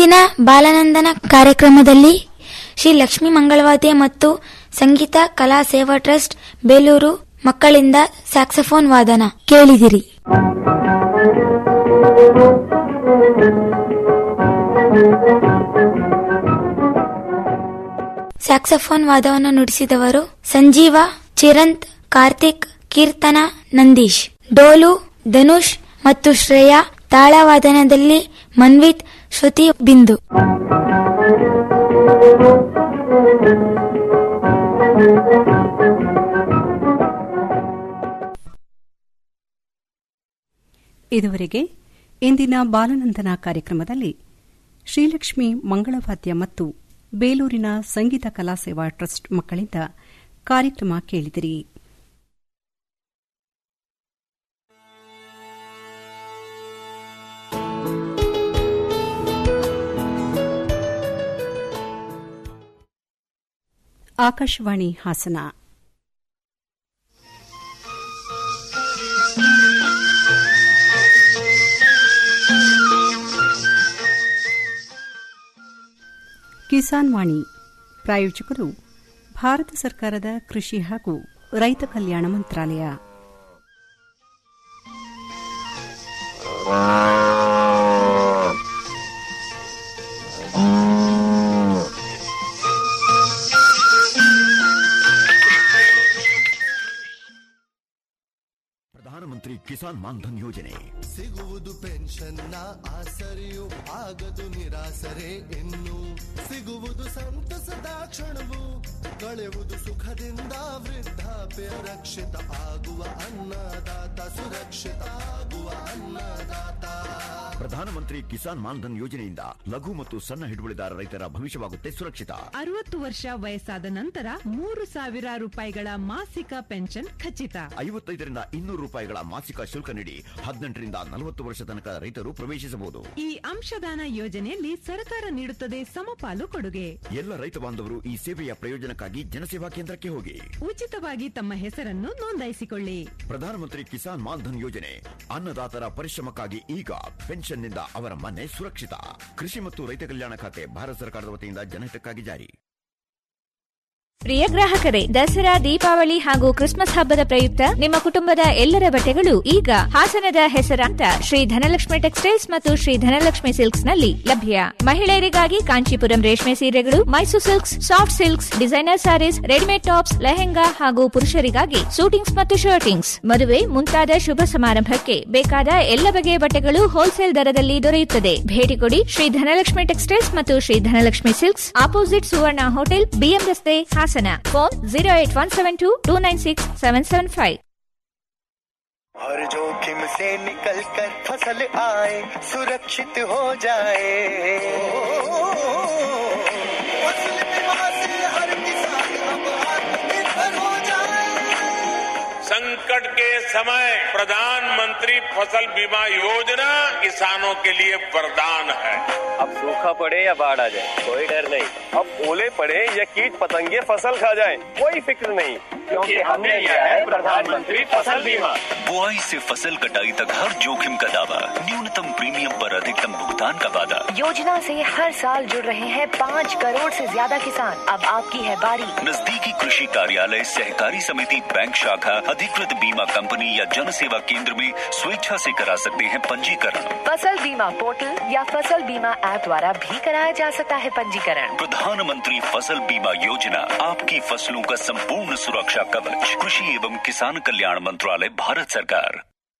ಇಂದಿನ ಬಾಲನಂದನ ಕಾರ್ಯಕ್ರಮದಲ್ಲಿ ಶ್ರೀ ಲಕ್ಷ್ಮೀ ಮಂಗಳವಾದ್ಯ ಮತ್ತು ಸಂಗೀತ ಕಲಾ ಸೇವಾ ಟ್ರಸ್ಟ್ ಬೇಲೂರು ಮಕ್ಕಳಿಂದ ಸ್ಯಾಕ್ಸಫೋನ್ ವಾದನ ಕೇಳಿದಿರಿ ಸ್ಯಾಕ್ಸಫೋನ್ ವಾದವನ್ನು ನುಡಿಸಿದವರು ಸಂಜೀವ ಚಿರಂತ್ ಕಾರ್ತಿಕ್ ಕೀರ್ತನ ನಂದೀಶ್ ಡೋಲು ಧನುಷ್ ಮತ್ತು ಶ್ರೇಯಾ ತಾಳವಾದನದಲ್ಲಿ ಮನ್ವಿತ್ ಶ್ರುತಿ ಬಿಂದು ಇದುವರೆಗೆ ಇಂದಿನ ಬಾಲನಂದನ ಕಾರ್ಯಕ್ರಮದಲ್ಲಿ ಶ್ರೀಲಕ್ಷ್ಮಿ ಮಂಗಳವಾದ್ಯ ಮತ್ತು ಬೇಲೂರಿನ ಸಂಗೀತ ಕಲಾ ಸೇವಾ ಟ್ರಸ್ಟ್ ಮಕ್ಕಳಿಂದ ಕಾರ್ಯಕ್ರಮ ಕೇಳಿದಿರಿ ಆಕಾಶವಾಣಿ ಹಾಸನ ಕಿಸಾನ್ ವಾಣಿ ಪ್ರಾಯೋಜಕರು ಭಾರತ ಸರ್ಕಾರದ ಕೃಷಿ ಹಾಗೂ ರೈತ ಕಲ್ಯಾಣ ಮಂತ್ರಾಲಯ ಪ್ರಧಾನಮಂತ್ರಿ ಕಿಸಾನ್ ಮಾನ್ಧನ್ ಯೋಜನೆ ಸಿಗುವುದು ಪೆನ್ಷನ್ನ ಆಸರೆಯು ಆಗದು ನಿರಾಸರೆ ಇನ್ನು ಸಿಗುವುದು ಸಂತಸದ ಕ್ಷಣವು ಕಳೆಯುವುದು ಸುಖದಿಂದ ವೃದ್ಧಾಪ್ಯ ರಕ್ಷಿತ ಆಗುವ ಅನ್ನದಾತ ಸುರಕ್ಷಿತ ಆಗುವ ಅನ್ನದಾತ ಪ್ರಧಾನಮಂತ್ರಿ ಕಿಸಾನ್ ಮಾನ್ಧನ್ ಯೋಜನೆಯಿಂದ ಲಘು ಮತ್ತು ಸಣ್ಣ ಹಿಡುವಳಿದಾರ ರೈತರ ಭವಿಷ್ಯವಾಗುತ್ತೆ ಸುರಕ್ಷಿತ ಅರವತ್ತು ವರ್ಷ ವಯಸ್ಸಾದ ನಂತರ ಮೂರು ಸಾವಿರ ರೂಪಾಯಿಗಳ ಮಾಸಿಕ ಪೆನ್ಷನ್ ಖಚಿತ ಐವತ್ತೈದರಿಂದ ಇನ್ನೂರು ರೂಪಾಯಿಗಳ ಮಾಸಿಕ ಶುಲ್ಕ ನೀಡಿ ಹದಿನೆಂಟರಿಂದ ನಲವತ್ತು ವರ್ಷ ತನಕ ರೈತರು ಪ್ರವೇಶಿಸಬಹುದು ಈ ಅಂಶದಾನ ಯೋಜನೆಯಲ್ಲಿ ಸರ್ಕಾರ ನೀಡುತ್ತದೆ ಸಮಪಾಲು ಕೊಡುಗೆ ಎಲ್ಲ ರೈತ ಬಾಂಧವರು ಈ ಸೇವೆಯ ಪ್ರಯೋಜನಕ್ಕಾಗಿ ಜನಸೇವಾ ಕೇಂದ್ರಕ್ಕೆ ಹೋಗಿ ಉಚಿತವಾಗಿ ತಮ್ಮ ಹೆಸರನ್ನು ನೋಂದಾಯಿಸಿಕೊಳ್ಳಿ ಪ್ರಧಾನಮಂತ್ರಿ ಕಿಸಾನ್ ಮಾನ್ಧನ್ ಯೋಜನೆ ಅನ್ನದಾತರ ಪರಿಶ್ರಮಕ್ಕಾಗಿ ಈಗ ಪೆನ್ಷನ್ನಿಂದ ಅವರ ಮನೆ ಸುರಕ್ಷಿತ ಕೃಷಿ ಮತ್ತು ರೈತ ಕಲ್ಯಾಣ ಖಾತೆ ಭಾರತ ಸರ್ಕಾರದ ವತಿಯಿಂದ ಜನಹಿತಕ್ಕಾಗಿ ಜಾರಿ ಪ್ರಿಯ ಗ್ರಾಹಕರೇ ದಸರಾ ದೀಪಾವಳಿ ಹಾಗೂ ಕ್ರಿಸ್ಮಸ್ ಹಬ್ಬದ ಪ್ರಯುಕ್ತ ನಿಮ್ಮ ಕುಟುಂಬದ ಎಲ್ಲರ ಬಟ್ಟೆಗಳು ಈಗ ಹಾಸನದ ಹೆಸರಾಂತ ಶ್ರೀ ಧನಲಕ್ಷ್ಮಿ ಟೆಕ್ಸ್ಟೈಲ್ಸ್ ಮತ್ತು ಶ್ರೀ ಧನಲಕ್ಷ್ಮಿ ಸಿಲ್ಕ್ಸ್ ನಲ್ಲಿ ಲಭ್ಯ ಮಹಿಳೆಯರಿಗಾಗಿ ಕಾಂಚೀಪುರಂ ರೇಷ್ಮೆ ಸೀರೆಗಳು Mysuru silks soft silks designer sarees readymade tops lehenga ಹಾಗೂ ಪುರುಷರಿಗಾಗಿ ಸೂಟಿಂಗ್ಸ್ ಮತ್ತು ಶರ್ಟಿಂಗ್ಸ್ ಮದುವೆ ಮುಂತಾದ ಶುಭ ಸಮಾರಂಭಕ್ಕೆ ಬೇಕಾದ ಎಲ್ಲ ಬಗೆಯ ಬಟ್ಟೆಗಳು ಹೋಲ್ಸೇಲ್ ದರದಲ್ಲಿ ದೊರೆಯುತ್ತದೆ ಭೇಟಿ ಕೊಡಿ ಶ್ರೀ ಧನಲಕ್ಷ್ಮಿ ಟೆಕ್ಸ್ಟೈಲ್ಸ್ ಮತ್ತು Shri Dhanalakshmi silks opposite Suvarna hotel BM ರಸ್ತೆ Hassan phone zero eight one seven two two nine six seven seven five हर जोखिम से निकल कर फसल आए सुरक्षित हो जाए फसल बीमा से हर किसान अब आत्मनिर्भर हो जाए संकट के समय प्रधानमंत्री फसल बीमा योजना किसानों के लिए वरदान है अब सूखा पड़े या बाढ़ आ जाए कोई डर नहीं अब ओले पड़े या कीट पतंगे फसल खा जाए कोई फिक्र नहीं क्योंकि हमने लिया है प्रधानमंत्री फसल बीमा बुआई से फसल कटाई तक हर जोखिम का दावा न्यूनतम प्रीमियम पर अधिकतम भुगतान का वादा योजना से हर साल जुड़ रहे हैं पाँच करोड़ से ज्यादा किसान अब आपकी है बारी नजदीकी कृषि कार्यालय सहकारी समिति बैंक शाखा अधिकृत बीमा कंपनी या जन सेवा केंद्र में स्वेच्छा से करा सकते हैं पंजीकरण फसल बीमा पोर्टल या फसल बीमा ऐप द्वारा भी कराया जा सकता है पंजीकरण प्रधानमंत्री फसल बीमा योजना आपकी फसलों का संपूर्ण सुरक्षा कवच कृषि एवं किसान कल्याण मंत्रालय भारत सरकार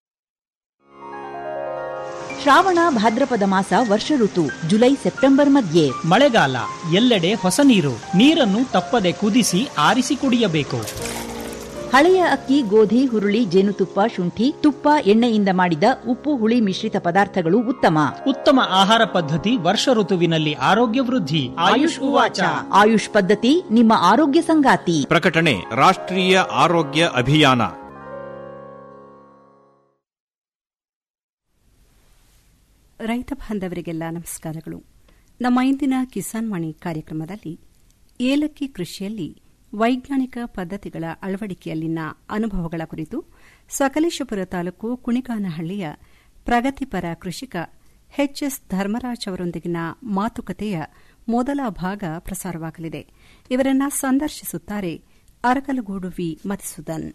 ಶ್ರಾವಣ ಭಾದ್ರಪದ ಮಾಸ ವರ್ಷ ಋತು ಜುಲೈ ಸೆಪ್ಟೆಂಬರ್ ಮಧ್ಯೆ ಮಳೆಗಾಲ ಎಲ್ಲೆಡೆ ಹೊಸ ನೀರು ನೀರನ್ನು ತಪ್ಪದೆ ಕುದಿಸಿ ಆರಿಸಿ ಕುಡಿಯಬೇಕು ಹಳೆಯ ಅಕ್ಕಿ ಗೋಧಿ ಹುರುಳಿ ಜೇನುತುಪ್ಪ ಶುಂಠಿ ತುಪ್ಪ ಎಣ್ಣೆಯಿಂದ ಮಾಡಿದ ಉಪ್ಪು ಹುಳಿ ಮಿಶ್ರಿತ ಪದಾರ್ಥಗಳು ಉತ್ತಮ ಉತ್ತಮ ಆಹಾರ ಪದ್ಧತಿ ವರ್ಷ ಋತುವಿನಲ್ಲಿ ಆರೋಗ್ಯ ವೃದ್ಧಿ ಆಯುಷ್ ಉವಾಚ ಆಯುಷ್ ಪದ್ಧತಿ ನಿಮ್ಮ ಆರೋಗ್ಯ ಸಂಗಾತಿ ಪ್ರಕಟಣೆ ರಾಷ್ಟ್ರೀಯ ಆರೋಗ್ಯ ಅಭಿಯಾನ ರೈತ ಬಾಂಧವರಿಗೆಲ್ಲ ನಮಸ್ಕಾರಗಳು ನಮ್ಮ ಇಂದಿನ ಕಿಸಾನ್ ವಾಣಿ ಕಾರ್ಯಕ್ರಮದಲ್ಲಿ ಏಲಕ್ಕಿ ಕೃಷಿಯಲ್ಲಿ ವೈಜ್ಞಾನಿಕ ಪದ್ಧತಿಗಳ ಅಳವಡಿಕೆಯಲ್ಲಿನ ಅನುಭವಗಳ ಕುರಿತು ಸಕಲೇಶಪುರ ತಾಲೂಕು ಕುಣಿಗಾನಹಳ್ಳಿಯ ಪ್ರಗತಿಪರ ಕೃಷಿಕ ಎಚ್ ಎಸ್ ಧರ್ಮರಾಜ್ ಅವರೊಂದಿಗಿನ ಮಾತುಕತೆಯ ಮೊದಲ ಭಾಗ ಪ್ರಸಾರವಾಗಲಿದೆ ಇವರನ್ನ ಸಂದರ್ಶಿಸುತ್ತಾರೆ ಅರಕಲಗೂಡು ವಿ ಮಧುಸೂದನ್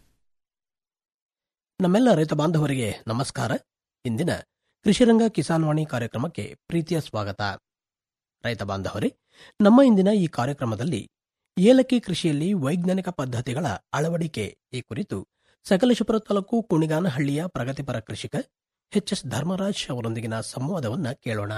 ನಮ್ಮೆಲ್ಲ ರೈತ ಬಾಂಧವರಿಗೆ ನಮಸ್ಕಾರ ಇಂದಿನ ಕೃಷಿರಂಗ ಕಿಸಾನ್ ವಾಣಿ ಕಾರ್ಯಕ್ರಮಕ್ಕೆ ಪ್ರೀತಿಯ ಸ್ವಾಗತ ರೈತ ಬಾಂಧವರೇ ನಮ್ಮ ಇಂದಿನ ಈ ಕಾರ್ಯಕ್ರಮದಲ್ಲಿ ಏಲಕ್ಕಿ ಕೃಷಿಯಲ್ಲಿ ವೈಜ್ಞಾನಿಕ ಪದ್ಧತಿಗಳ ಅಳವಡಿಕೆ ಈ ಕುರಿತು ಸಕಲೇಶಪುರ ತಾಲೂಕು ಕುಣಿಗಾನಹಳ್ಳಿಯ ಪ್ರಗತಿಪರ ಕೃಷಿಕ ಎಚ್ ಎಸ್ ಧರ್ಮರಾಜ್ ಅವರೊಂದಿಗಿನ ಸಂವಾದವನ್ನ ಕೇಳೋಣ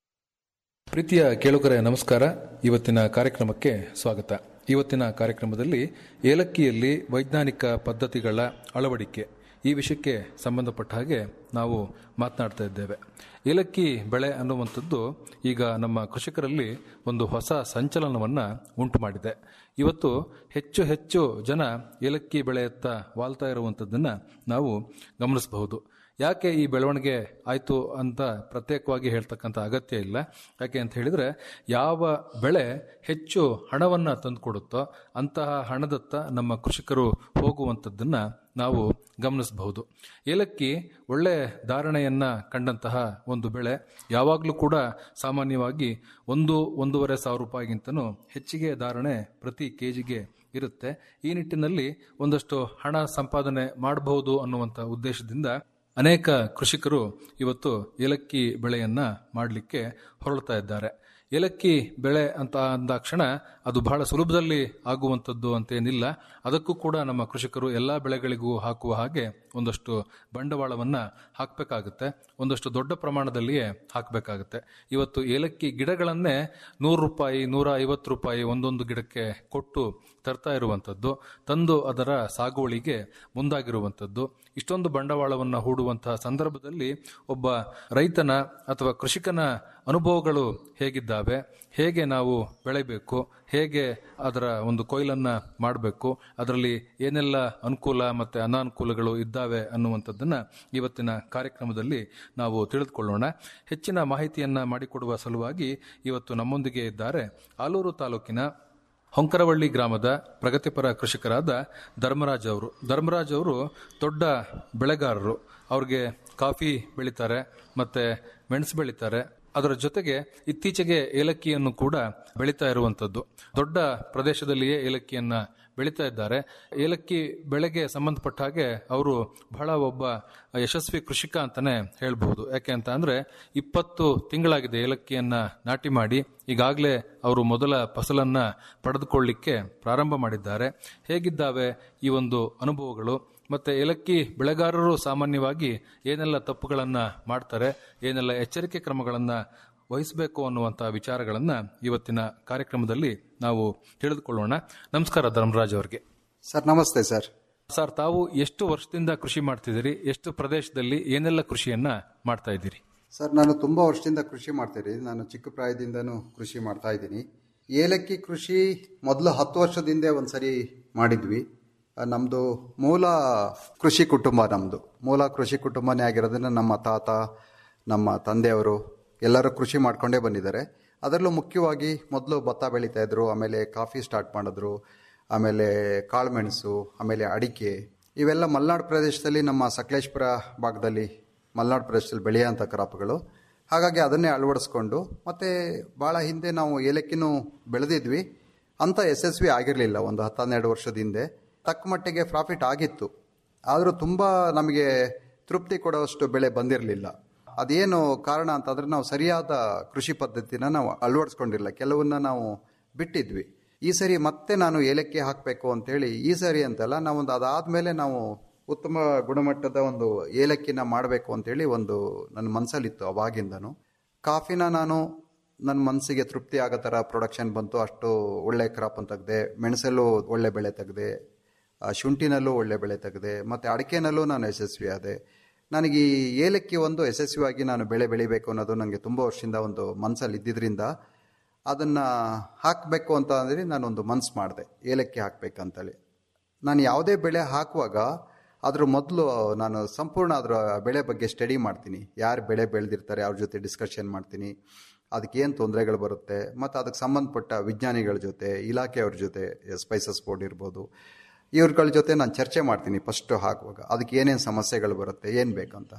ಪ್ರೀತಿಯ ಕೇಳುಗರೆ ನಮಸ್ಕಾರ ಇವತ್ತಿನ ಕಾರ್ಯಕ್ರಮಕ್ಕೆ ಸ್ವಾಗತ ಇವತ್ತಿನ ಕಾರ್ಯಕ್ರಮದಲ್ಲಿ ಏಲಕ್ಕಿಯಲ್ಲಿ ವೈಜ್ಞಾನಿಕ ಪದ್ಧತಿಗಳ ಅಳವಡಿಕೆ ಈ ವಿಷಯಕ್ಕೆ ಸಂಬಂಧಪಟ್ಟ ಹಾಗೆ ನಾವು ಮಾತನಾಡ್ತಾ ಇದ್ದೇವೆ ಏಲಕ್ಕಿ ಬೆಳೆ ಅನ್ನುವಂಥದ್ದು ಈಗ ನಮ್ಮ ಕೃಷಿಕರಲ್ಲಿ ಒಂದು ಹೊಸ ಸಂಚಲನವನ್ನು ಉಂಟು ಮಾಡಿದೆ ಇವತ್ತು ಹೆಚ್ಚು ಹೆಚ್ಚು ಜನ ಏಲಕ್ಕಿ ಬೆಳೆಯತ್ತ ವಾಲ್ತಾ ಇರುವಂಥದ್ದನ್ನು ನಾವು ಗಮನಿಸಬಹುದು ಯಾಕೆ ಈ ಬೆಳವಣಿಗೆ ಆಯಿತು ಅಂತ ಪ್ರತ್ಯೇಕವಾಗಿ ಹೇಳ್ತಕ್ಕಂಥ ಅಗತ್ಯ ಇಲ್ಲ ಯಾಕೆ ಅಂತ ಹೇಳಿದರೆ ಯಾವ ಬೆಳೆ ಹೆಚ್ಚು ಹಣವನ್ನು ತಂದುಕೊಡುತ್ತೋ ಅಂತಹ ಹಣದತ್ತ ನಮ್ಮ ಕೃಷಿಕರು ಹೋಗುವಂಥದ್ದನ್ನು ನಾವು ಗಮನಿಸಬಹುದು ಏಲಕ್ಕಿ ಒಳ್ಳೆ ಧಾರಣೆಯನ್ನ ಕಂಡಂತಹ ಒಂದು ಬೆಳೆ ಯಾವಾಗಲೂ ಕೂಡ ಸಾಮಾನ್ಯವಾಗಿ ಒಂದು ಒಂದೂವರೆ ಸಾವಿರ ರೂಪಾಯಿಗಿಂತನೂ ಹೆಚ್ಚಿಗೆ ಧಾರಣೆ ಪ್ರತಿ ಕೆಜಿಗೆ ಇರುತ್ತೆ ಈ ನಿಟ್ಟಿನಲ್ಲಿ ಒಂದಷ್ಟು ಹಣ ಸಂಪಾದನೆ ಮಾಡಬಹುದು ಅನ್ನುವಂಥ ಉದ್ದೇಶದಿಂದ ಅನೇಕ ಕೃಷಿಕರು ಇವತ್ತು ಏಲಕ್ಕಿ ಬೆಳೆಯನ್ನ ಮಾಡಲಿಕ್ಕೆ ಹೊರಳ್ತಾ ಇದ್ದಾರೆ ಏಲಕ್ಕಿ ಬೆಳೆ ಅಂತ ಅಂದಾಕ್ಷಣ ಅದು ಬಹಳ ಸುಲಭದಲ್ಲಿ ಆಗುವಂಥದ್ದು ಅಂತೇನಿಲ್ಲ ಅದಕ್ಕೂ ಕೂಡ ನಮ್ಮ ಕೃಷಿಕರು ಎಲ್ಲ ಬೆಳೆಗಳಿಗೂ ಹಾಕುವ ಹಾಗೆ ಒಂದಷ್ಟು ಬಂಡವಾಳವನ್ನು ಹಾಕಬೇಕಾಗುತ್ತೆ ಒಂದಷ್ಟು ದೊಡ್ಡ ಪ್ರಮಾಣದಲ್ಲಿಯೇ ಹಾಕಬೇಕಾಗುತ್ತೆ ಇವತ್ತು ಏಲಕ್ಕಿ ಗಿಡಗಳನ್ನೇ ನೂರು ರೂಪಾಯಿ ನೂರ ಐವತ್ತು ರೂಪಾಯಿ ಒಂದೊಂದು ಗಿಡಕ್ಕೆ ಕೊಟ್ಟು ತರ್ತಾ ಇರುವಂಥದ್ದು ತಂದು ಅದರ ಸಾಗುವಳಿಗೆ ಮುಂದಾಗಿರುವಂಥದ್ದು ಇಷ್ಟೊಂದು ಬಂಡವಾಳವನ್ನು ಹೂಡುವಂತಹ ಸಂದರ್ಭದಲ್ಲಿ ಒಬ್ಬ ರೈತನ ಅಥವಾ ಕೃಷಿಕನ ಅನುಭವಗಳು ಹೇಗಿದ್ದಾವೆ ಹೇಗೆ ನಾವು ಬೆಳೆಯಬೇಕು ಹೇಗೆ ಅದರ ಒಂದು ಕೊಯ್ಲನ್ನ ಮಾಡಬೇಕು ಅದರಲ್ಲಿ ಏನೆಲ್ಲ ಅನುಕೂಲ ಮತ್ತು ಅನಾನುಕೂಲಗಳು ಇದ್ದಾವೆ ಅನ್ನುವಂಥದ್ದನ್ನು ಇವತ್ತಿನ ಕಾರ್ಯಕ್ರಮದಲ್ಲಿ ನಾವು ತಿಳಿದುಕೊಳ್ಳೋಣ ಹೆಚ್ಚಿನ ಮಾಹಿತಿಯನ್ನ ಮಾಡಿಕೊಡುವ ಸಲುವಾಗಿ ಇವತ್ತು ನಮ್ಮೊಂದಿಗೆ ಇದ್ದಾರೆ ಆಲೂರು ತಾಲೂಕಿನ ಹೊಂಕರವಳ್ಳಿ ಗ್ರಾಮದ ಪ್ರಗತಿಪರ ಕೃಷಿಕರಾದ ಧರ್ಮರಾಜ್ ಅವರು ಧರ್ಮರಾಜ್ ಅವರು ದೊಡ್ಡ ಬೆಳೆಗಾರರು ಅವ್ರಿಗೆ ಕಾಫಿ ಬೆಳಿತಾರೆ ಮತ್ತೆ ಮೆಣಸು ಬೆಳಿತಾರೆ ಅದರ ಜೊತೆಗೆ ಇತ್ತೀಚೆಗೆ ಏಲಕ್ಕಿಯನ್ನು ಕೂಡ ಬೆಳೀತಾ ಇರುವಂತದ್ದು ದೊಡ್ಡ ಪ್ರದೇಶದಲ್ಲಿಯೇ ಏಲಕ್ಕಿಯನ್ನ ಬೆಳೀತಾ ಇದ್ದಾರೆ ಏಲಕ್ಕಿ ಬೆಳೆಗೆ ಸಂಬಂಧಪಟ್ಟ ಹಾಗೆ ಅವರು ಬಹಳ ಒಬ್ಬ ಯಶಸ್ವಿ ಕೃಷಿಕ ಅಂತಾನೆ ಹೇಳ್ಬಹುದು ಯಾಕೆ ಅಂತ ಅಂದ್ರೆ ಇಪ್ಪತ್ತು ತಿಂಗಳಾಗಿದೆ ಏಲಕ್ಕಿಯನ್ನ ನಾಟಿ ಮಾಡಿ ಈಗಾಗಲೇ ಅವರು ಮೊದಲ ಫಸಲನ್ನ ಪಡೆದುಕೊಳ್ಳಿಕ್ಕೆ ಪ್ರಾರಂಭ ಮಾಡಿದ್ದಾರೆ ಹೇಗಿದ್ದಾವೆ ಈ ಒಂದು ಅನುಭವಗಳು ಮತ್ತೆ ಏಲಕ್ಕಿ ಬೆಳೆಗಾರರು ಸಾಮಾನ್ಯವಾಗಿ ಏನೆಲ್ಲ ತಪ್ಪುಗಳನ್ನ ಮಾಡ್ತಾರೆ ಏನೆಲ್ಲ ಎಚ್ಚರಿಕೆ ಕ್ರಮಗಳನ್ನ ವಹಿಸಬೇಕು ಅನ್ನುವಂಥ ವಿಚಾರಗಳನ್ನ ಇವತ್ತಿನ ಕಾರ್ಯಕ್ರಮದಲ್ಲಿ ನಾವು ತಿಳಿದುಕೊಳ್ಳೋಣ ನಮಸ್ಕಾರ ಧರ್ಮರಾಜ್ ಅವರಿಗೆ ಸರ್ ನಮಸ್ತೆ ಸರ್ ಸರ್ ತಾವು ಎಷ್ಟು ವರ್ಷದಿಂದ ಕೃಷಿ ಮಾಡ್ತಿದ್ದೀರಿ ಎಷ್ಟು ಪ್ರದೇಶದಲ್ಲಿ ಏನೆಲ್ಲ ಕೃಷಿಯನ್ನ ಮಾಡ್ತಾ ಇದ್ದೀರಿ ಸರ್ ನಾನು ತುಂಬ ವರ್ಷದಿಂದ ಕೃಷಿ ಮಾಡ್ತೀನಿ ನಾನು ಚಿಕ್ಕ ಪ್ರಾಯದಿಂದನೂ ಕೃಷಿ ಮಾಡ್ತಾ ಇದ್ದೀನಿ ಏಲಕ್ಕಿ ಕೃಷಿ ಮೊದಲು ಹತ್ತು ವರ್ಷದಿಂದ ಒಂದ್ಸರಿ ಮಾಡಿದ್ವಿ ನಮ್ಮದು ಮೂಲ ಕೃಷಿ ಕುಟುಂಬ ನಮ್ಮದು ಮೂಲ ಕೃಷಿ ಕುಟುಂಬನೇ ಆಗಿರೋದ್ರಿಂದ ನಮ್ಮ ತಾತ ನಮ್ಮ ತಂದೆಯವರು ಎಲ್ಲರೂ ಕೃಷಿ ಮಾಡ್ಕೊಂಡೇ ಬಂದಿದ್ದಾರೆ ಅದರಲ್ಲೂ ಮುಖ್ಯವಾಗಿ ಮೊದಲು ಭತ್ತ ಬೆಳೀತಾ ಇದ್ರು ಆಮೇಲೆ ಕಾಫಿ ಸ್ಟಾರ್ಟ್ ಮಾಡಿದ್ರು ಆಮೇಲೆ ಕಾಳುಮೆಣಸು ಆಮೇಲೆ ಅಡಿಕೆ ಇವೆಲ್ಲ ಮಲೆನಾಡು ಪ್ರದೇಶದಲ್ಲಿ ನಮ್ಮ ಸಕಲೇಶ್ಪುರ ಭಾಗದಲ್ಲಿ ಮಲೆನಾಡು ಪ್ರದೇಶದಲ್ಲಿ ಬೆಳೆಯೋಂಥ ಕ್ರಾಪ್ಗಳು ಹಾಗಾಗಿ ಅದನ್ನೇ ಅಳವಡಿಸ್ಕೊಂಡು ಮತ್ತು ಭಾಳ ಹಿಂದೆ ನಾವು ಏಲಕ್ಕಿನೂ ಬೆಳೆದಿದ್ವಿ ಅಂಥ ಯಶಸ್ವಿ ಆಗಿರಲಿಲ್ಲ ಒಂದು ಹತ್ತು ಹನ್ನೆರಡು ವರ್ಷದ ಹಿಂದೆ ತಕ್ಕ ಮಟ್ಟಿಗೆ ಪ್ರಾಫಿಟ್ ಆಗಿತ್ತು ಆದರೂ ತುಂಬ ನಮಗೆ ತೃಪ್ತಿ ಕೊಡುವಷ್ಟು ಬೆಳೆ ಬಂದಿರಲಿಲ್ಲ ಅದೇನು ಕಾರಣ ಅಂತಂದರೆ ನಾವು ಸರಿಯಾದ ಕೃಷಿ ಪದ್ಧತಿನ ನಾವು ಅಳವಡಿಸ್ಕೊಂಡಿರಲಿಲ್ಲ ಕೆಲವನ್ನ ನಾವು ಬಿಟ್ಟಿದ್ವಿ ಈ ಸರಿ ಮತ್ತೆ ನಾನು ಏಲಕ್ಕಿ ಹಾಕಬೇಕು ಅಂತೇಳಿ ಈ ಸರಿ ಅಂತಲ್ಲ ನಾವೊಂದು ಅದಾದಮೇಲೆ ನಾವು ಉತ್ತಮ ಗುಣಮಟ್ಟದ ಒಂದು ಏಲಕ್ಕಿನ ಮಾಡಬೇಕು ಅಂತೇಳಿ ಒಂದು ನನ್ನ ಮನಸ್ಸಲ್ಲಿತ್ತು ಅವಾಗಿಂದನು ಕಾಫಿನ ನಾನು ನನ್ನ ಮನಸ್ಸಿಗೆ ತೃಪ್ತಿ ಆಗೋ ಥರ ಪ್ರೊಡಕ್ಷನ್ ಬಂತು ಅಷ್ಟು ಒಳ್ಳೆ ಕ್ರಾಪ್ ಅಂತ ತೆಗೆದೆ ಮೆಣಸಲ್ಲೂ ಒಳ್ಳೆ ಬೆಳೆ ತೆಗೆದೆ ಶುಂಠಿನಲ್ಲೂ ಒಳ್ಳೆ ಬೆಳೆ ತೆಗೆದೆ ಮತ್ತು ಅಡಿಕೆನಲ್ಲೂ ನಾನು ಯಶಸ್ವಿ ಆದೆ ನನಗೆ ಈ ಏಲಕ್ಕಿ ಒಂದು ಯಶಸ್ವಿಯಾಗಿ ನಾನು ಬೆಳೆ ಬೆಳಿಬೇಕು ಅನ್ನೋದು ನನಗೆ ತುಂಬ ವರ್ಷದಿಂದ ಒಂದು ಮನಸ್ಸಲ್ಲಿ ಇದ್ದಿದ್ದರಿಂದ ಅದನ್ನು ಹಾಕಬೇಕು ಅಂತ ಅಂದರೆ ನಾನೊಂದು ಮನ್ಸು ಮಾಡಿದೆ ಏಲಕ್ಕಿ ಹಾಕಬೇಕಂತೇಳಿ ನಾನು ಯಾವುದೇ ಬೆಳೆ ಹಾಕುವಾಗ ಅದ್ರ ಮೊದಲು ನಾನು ಸಂಪೂರ್ಣ ಅದರ ಬೆಳೆ ಬಗ್ಗೆ ಸ್ಟಡಿ ಮಾಡ್ತೀನಿ ಯಾರು ಬೆಳೆ ಬೆಳೆದಿರ್ತಾರೆ ಅವ್ರ ಜೊತೆ ಡಿಸ್ಕಷನ್ ಮಾಡ್ತೀನಿ ಅದಕ್ಕೆ ಏನು ತೊಂದರೆಗಳು ಬರುತ್ತೆ ಮತ್ತು ಅದಕ್ಕೆ ಸಂಬಂಧಪಟ್ಟ ವಿಜ್ಞಾನಿಗಳ ಜೊತೆ ಇಲಾಖೆಯವ್ರ ಜೊತೆ ಸ್ಪೈಸಸ್ ಬೋರ್ಡ್ ಇರ್ಬೋದು ಇವ್ರಗಳ ಜೊತೆ ನಾನು ಚರ್ಚೆ ಮಾಡ್ತೀನಿ ಫಸ್ಟು ಹಾಕುವಾಗ ಅದಕ್ಕೆ ಏನೇನು ಸಮಸ್ಯೆಗಳು ಬರುತ್ತೆ ಏನು ಬೇಕಂತ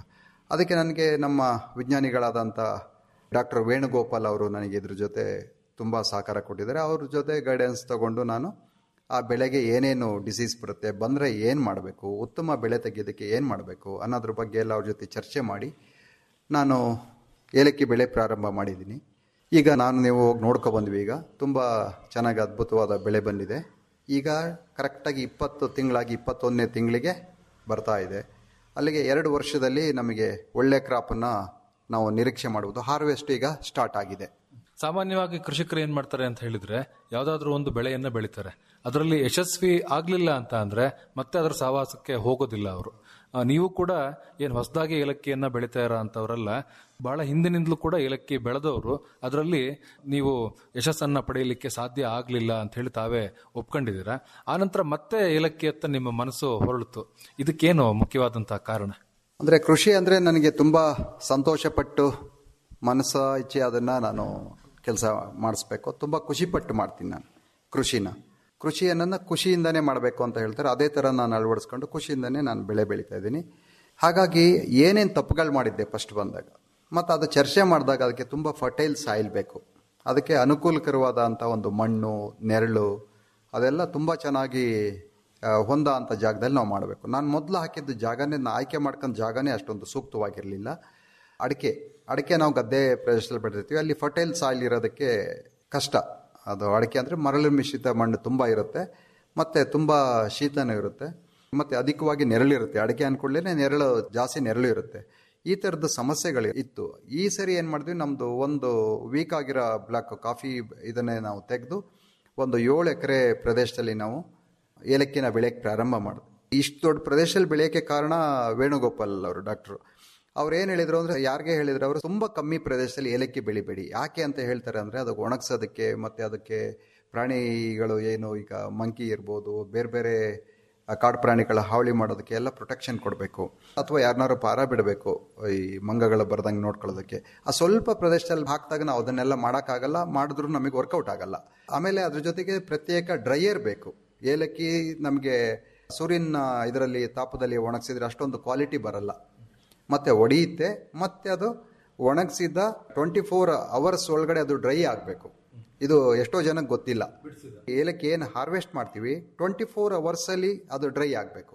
ಅದಕ್ಕೆ ನನಗೆ ನಮ್ಮ ವಿಜ್ಞಾನಿಗಳಾದಂಥ ಡಾಕ್ಟರ್ ವೇಣುಗೋಪಾಲ್ ಅವರು ನನಗೆ ಇದ್ರ ಜೊತೆ ತುಂಬ ಸಹಕಾರ ಕೊಟ್ಟಿದ್ದಾರೆ ಅವ್ರ ಜೊತೆ ಗೈಡೆನ್ಸ್ ತಗೊಂಡು ನಾನು ಆ ಬೆಳೆಗೆ ಏನೇನು ಡಿಸೀಸ್ ಬರುತ್ತೆ ಬಂದರೆ ಏನು ಮಾಡಬೇಕು ಉತ್ತಮ ಬೆಳೆ ತೆಗೆಯೋದಕ್ಕೆ ಏನು ಮಾಡಬೇಕು ಅನ್ನೋದ್ರ ಬಗ್ಗೆ ಎಲ್ಲ ಅವ್ರ ಜೊತೆ ಚರ್ಚೆ ಮಾಡಿ ನಾನು ಏಲಕ್ಕಿ ಬೆಳೆ ಪ್ರಾರಂಭ ಮಾಡಿದ್ದೀನಿ ಈಗ ನಾನು ನೀವು ಹೋಗಿ ನೋಡ್ಕೊ ಬಂದ್ವಿ ಈಗ ತುಂಬ ಚೆನ್ನಾಗಿ ಅದ್ಭುತವಾದ ಬೆಳೆ ಬಂದಿದೆ ಈಗ ಕರೆಕ್ಟಾಗಿ ಇಪ್ಪತ್ತು ತಿಂಗಳಾಗಿ ಇಪ್ಪತ್ತೊಂದನೇ ತಿಂಗಳಿಗೆ ಬರ್ತಾ ಇದೆ ಅಲ್ಲಿಗೆ ಎರಡು ವರ್ಷದಲ್ಲಿ ನಮಗೆ ಒಳ್ಳೆ ಕ್ರಾಪನ್ನು ನಾವು ನಿರೀಕ್ಷೆ ಮಾಡುವುದು ಹಾರ್ವೆಸ್ಟ್ ಈಗ ಸ್ಟಾರ್ಟ್ ಆಗಿದೆ ಸಾಮಾನ್ಯವಾಗಿ ಕೃಷಿಕರು ಏನ್ ಮಾಡ್ತಾರೆ ಅಂತ ಹೇಳಿದ್ರೆ ಯಾವ್ದಾದ್ರು ಒಂದು ಬೆಳೆಯನ್ನ ಬೆಳಿತಾರೆ ಅದರಲ್ಲಿ ಯಶಸ್ವಿ ಆಗ್ಲಿಲ್ಲ ಅಂತ ಅಂದ್ರೆ ಮತ್ತೆ ಅದರ ಸಹವಾಸಕ್ಕೆ ಹೋಗೋದಿಲ್ಲ ಅವರು ನೀವು ಕೂಡ ಏನ್ ಹೊಸದಾಗಿ ಏಲಕ್ಕಿಯನ್ನ ಬೆಳಿತಾ ಇರೋ ಅಂತವರಲ್ಲ ಬಹಳ ಹಿಂದಿನಿಂದಲೂ ಕೂಡ ಏಲಕ್ಕಿ ಬೆಳೆದವರು ಅದರಲ್ಲಿ ನೀವು ಯಶಸ್ಸನ್ನ ಪಡೆಯಲಿಕ್ಕೆ ಸಾಧ್ಯ ಆಗ್ಲಿಲ್ಲ ಅಂತ ಹೇಳಿ ತಾವೇ ಒಪ್ಕೊಂಡಿದ್ದೀರಾ ಆನಂತರ ಮತ್ತೆ ಏಲಕ್ಕಿಯತ್ತ ನಿಮ್ಮ ಮನಸ್ಸು ಹೊರಳಿತು ಇದಕ್ಕೇನು ಮುಖ್ಯವಾದಂತಹ ಕಾರಣ ಅಂದರೆ ಕೃಷಿ ಅಂದರೆ ನನಗೆ ತುಂಬ ಸಂತೋಷಪಟ್ಟು ಮನಸ್ಸ ಇಚ್ಛೆ ಅದನ್ನು ನಾನು ಕೆಲಸ ಮಾಡಿಸ್ಬೇಕು ತುಂಬ ಖುಷಿಪಟ್ಟು ಮಾಡ್ತೀನಿ ನಾನು ಕೃಷಿನ ಕೃಷಿಯನ್ನು ಖುಷಿಯಿಂದನೇ ಮಾಡಬೇಕು ಅಂತ ಹೇಳ್ತಾರೆ ಅದೇ ಥರ ನಾನು ಅಳವಡಿಸ್ಕೊಂಡು ಖುಷಿಯಿಂದನೇ ನಾನು ಬೆಳೆ ಬೆಳೀತಾ ಇದ್ದೀನಿ ಹಾಗಾಗಿ ಏನೇನು ತಪ್ಪುಗಳು ಮಾಡಿದ್ದೆ ಫಸ್ಟ್ ಬಂದಾಗ ಮತ್ತು ಅದು ಚರ್ಚೆ ಮಾಡಿದಾಗ ಅದಕ್ಕೆ ತುಂಬ ಫರ್ಟೈಲ್ ಸಾಯಿಲ್ ಬೇಕು ಅದಕ್ಕೆ ಅನುಕೂಲಕರವಾದಂಥ ಒಂದು ಮಣ್ಣು ನೆರಳು ಅದೆಲ್ಲ ತುಂಬ ಚೆನ್ನಾಗಿ ಆ, ಹೊಂದ ಅಂಥ ಜಾಗದಲ್ಲಿ ನಾವು ಮಾಡಬೇಕು ನಾನು ಮೊದಲು ಹಾಕಿದ್ದು ಜಾಗನೇ ನಾನು ಆಯ್ಕೆ ಮಾಡ್ಕೊಂಡ ಜಾಗನೇ ಅಷ್ಟೊಂದು ಸೂಕ್ತವಾಗಿರಲಿಲ್ಲ ಅಡಿಕೆ ಅಡಿಕೆ ನಾವು ಗದ್ದೆ ಪ್ರದೇಶದಲ್ಲಿ ಬೆಳೆದಿರ್ತೀವಿ ಅಲ್ಲಿ ಫರ್ಟೈಲ್ ಸಾಯಿಲ್ ಇರೋದಕ್ಕೆ ಕಷ್ಟ ಅದು ಅಡಿಕೆ ಅಂದರೆ ಮರಳು ಮಿಶ್ರಿತ ಮಣ್ಣು ತುಂಬ ಇರುತ್ತೆ ಮತ್ತು ತುಂಬ ಶೀತನೂ ಇರುತ್ತೆ ಮತ್ತು ಅಧಿಕವಾಗಿ ನೆರಳಿರುತ್ತೆ ಅಡಿಕೆ ಅಂದ್ಕೊಳ್ಳೇ ನೆರಳು ಜಾಸ್ತಿ ನೆರಳು ಇರುತ್ತೆ ಈ ಥರದ ಸಮಸ್ಯೆಗಳು ಇತ್ತು ಈ ಸರಿ ಏನು ಮಾಡಿದ್ವಿ ನಮ್ಮದು ಒಂದು ವೀಕ್ ಆಗಿರೋ ಬ್ಲಾಕ್ ಕಾಫಿ ಇದನ್ನೇ ನಾವು ತೆಗೆದು ಒಂದು ಏಳು ಎಕರೆ ಪ್ರದೇಶದಲ್ಲಿ ನಾವು ಏಲಕ್ಕಿನ ಬೆಳೆಯಕ್ಕೆ ಪ್ರಾರಂಭ ಮಾಡಿದ್ವಿ ಇಷ್ಟು ದೊಡ್ಡ ಪ್ರದೇಶದಲ್ಲಿ ಬೆಳೆಯೋಕ್ಕೆ ಕಾರಣ ವೇಣುಗೋಪಾಲ್ ಅವರು ಡಾಕ್ಟ್ರು ಅವ್ರು ಏನು ಹೇಳಿದ್ರು ಅಂದರೆ ಯಾರಿಗೆ ಹೇಳಿದ್ರು ಅವರು ತುಂಬ ಕಮ್ಮಿ ಪ್ರದೇಶದಲ್ಲಿ ಏಲಕ್ಕಿ ಬೆಳಿಬೇಡಿ ಯಾಕೆ ಅಂತ ಹೇಳ್ತಾರೆ ಅಂದರೆ ಅದಕ್ಕೆ ಒಣಗ್ಸೋದಕ್ಕೆ ಮತ್ತು ಅದಕ್ಕೆ ಪ್ರಾಣಿಗಳು ಏನು ಈಗ ಮಂಕಿ ಇರ್ಬೋದು ಬೇರೆ ಬೇರೆ ಆ ಕಾಡು ಪ್ರಾಣಿಗಳ ಹಾವಳಿ ಮಾಡೋದಕ್ಕೆ ಎಲ್ಲ ಪ್ರೊಟೆಕ್ಷನ್ ಕೊಡಬೇಕು ಅಥವಾ ಯಾರನ್ನಾರು ಪಾರ ಬಿಡಬೇಕು ಈ ಮಂಗಗಳು ಬರ್ದಂಗೆ ನೋಡ್ಕೊಳ್ಳೋದಕ್ಕೆ ಆ ಸ್ವಲ್ಪ ಪ್ರದೇಶದಲ್ಲಿ ಹಾಕಿದಾಗ ನಾವು ಅದನ್ನೆಲ್ಲ ಮಾಡೋಕ್ಕಾಗಲ್ಲ ಮಾಡಿದ್ರೂ ನಮಗೆ ವರ್ಕೌಟ್ ಆಗಲ್ಲ ಆಮೇಲೆ ಅದ್ರ ಜೊತೆಗೆ ಪ್ರತ್ಯೇಕ ಡ್ರೈಯರ್ ಬೇಕು ಏಲಕ್ಕಿ ನಮಗೆ ಸೂರ್ಯನ ಇದರಲ್ಲಿ ತಾಪದಲ್ಲಿ ಒಣಗಿಸಿದ್ರೆ ಅಷ್ಟೊಂದು ಕ್ವಾಲಿಟಿ ಬರಲ್ಲ ಮತ್ತೆ ಒಡೆಯುತ್ತೆ ಮತ್ತೆ ಅದು ಒಣಗಿಸಿದ ಟ್ವೆಂಟಿ ಫೋರ್ ಅವರ್ಸ್ ಒಳಗಡೆ ಅದು ಡ್ರೈ ಆಗಬೇಕು ಇದು ಎಷ್ಟೋ ಜನಕ್ಕೆ ಗೊತ್ತಿಲ್ಲ ಏಲಕ್ಕಿ ಏನು ಹಾರ್ವೆಸ್ಟ್ ಮಾಡ್ತೀವಿ ಟ್ವೆಂಟಿ ಫೋರ್ ಅವರ್ಸಲ್ಲಿ ಅದು ಡ್ರೈ ಆಗಬೇಕು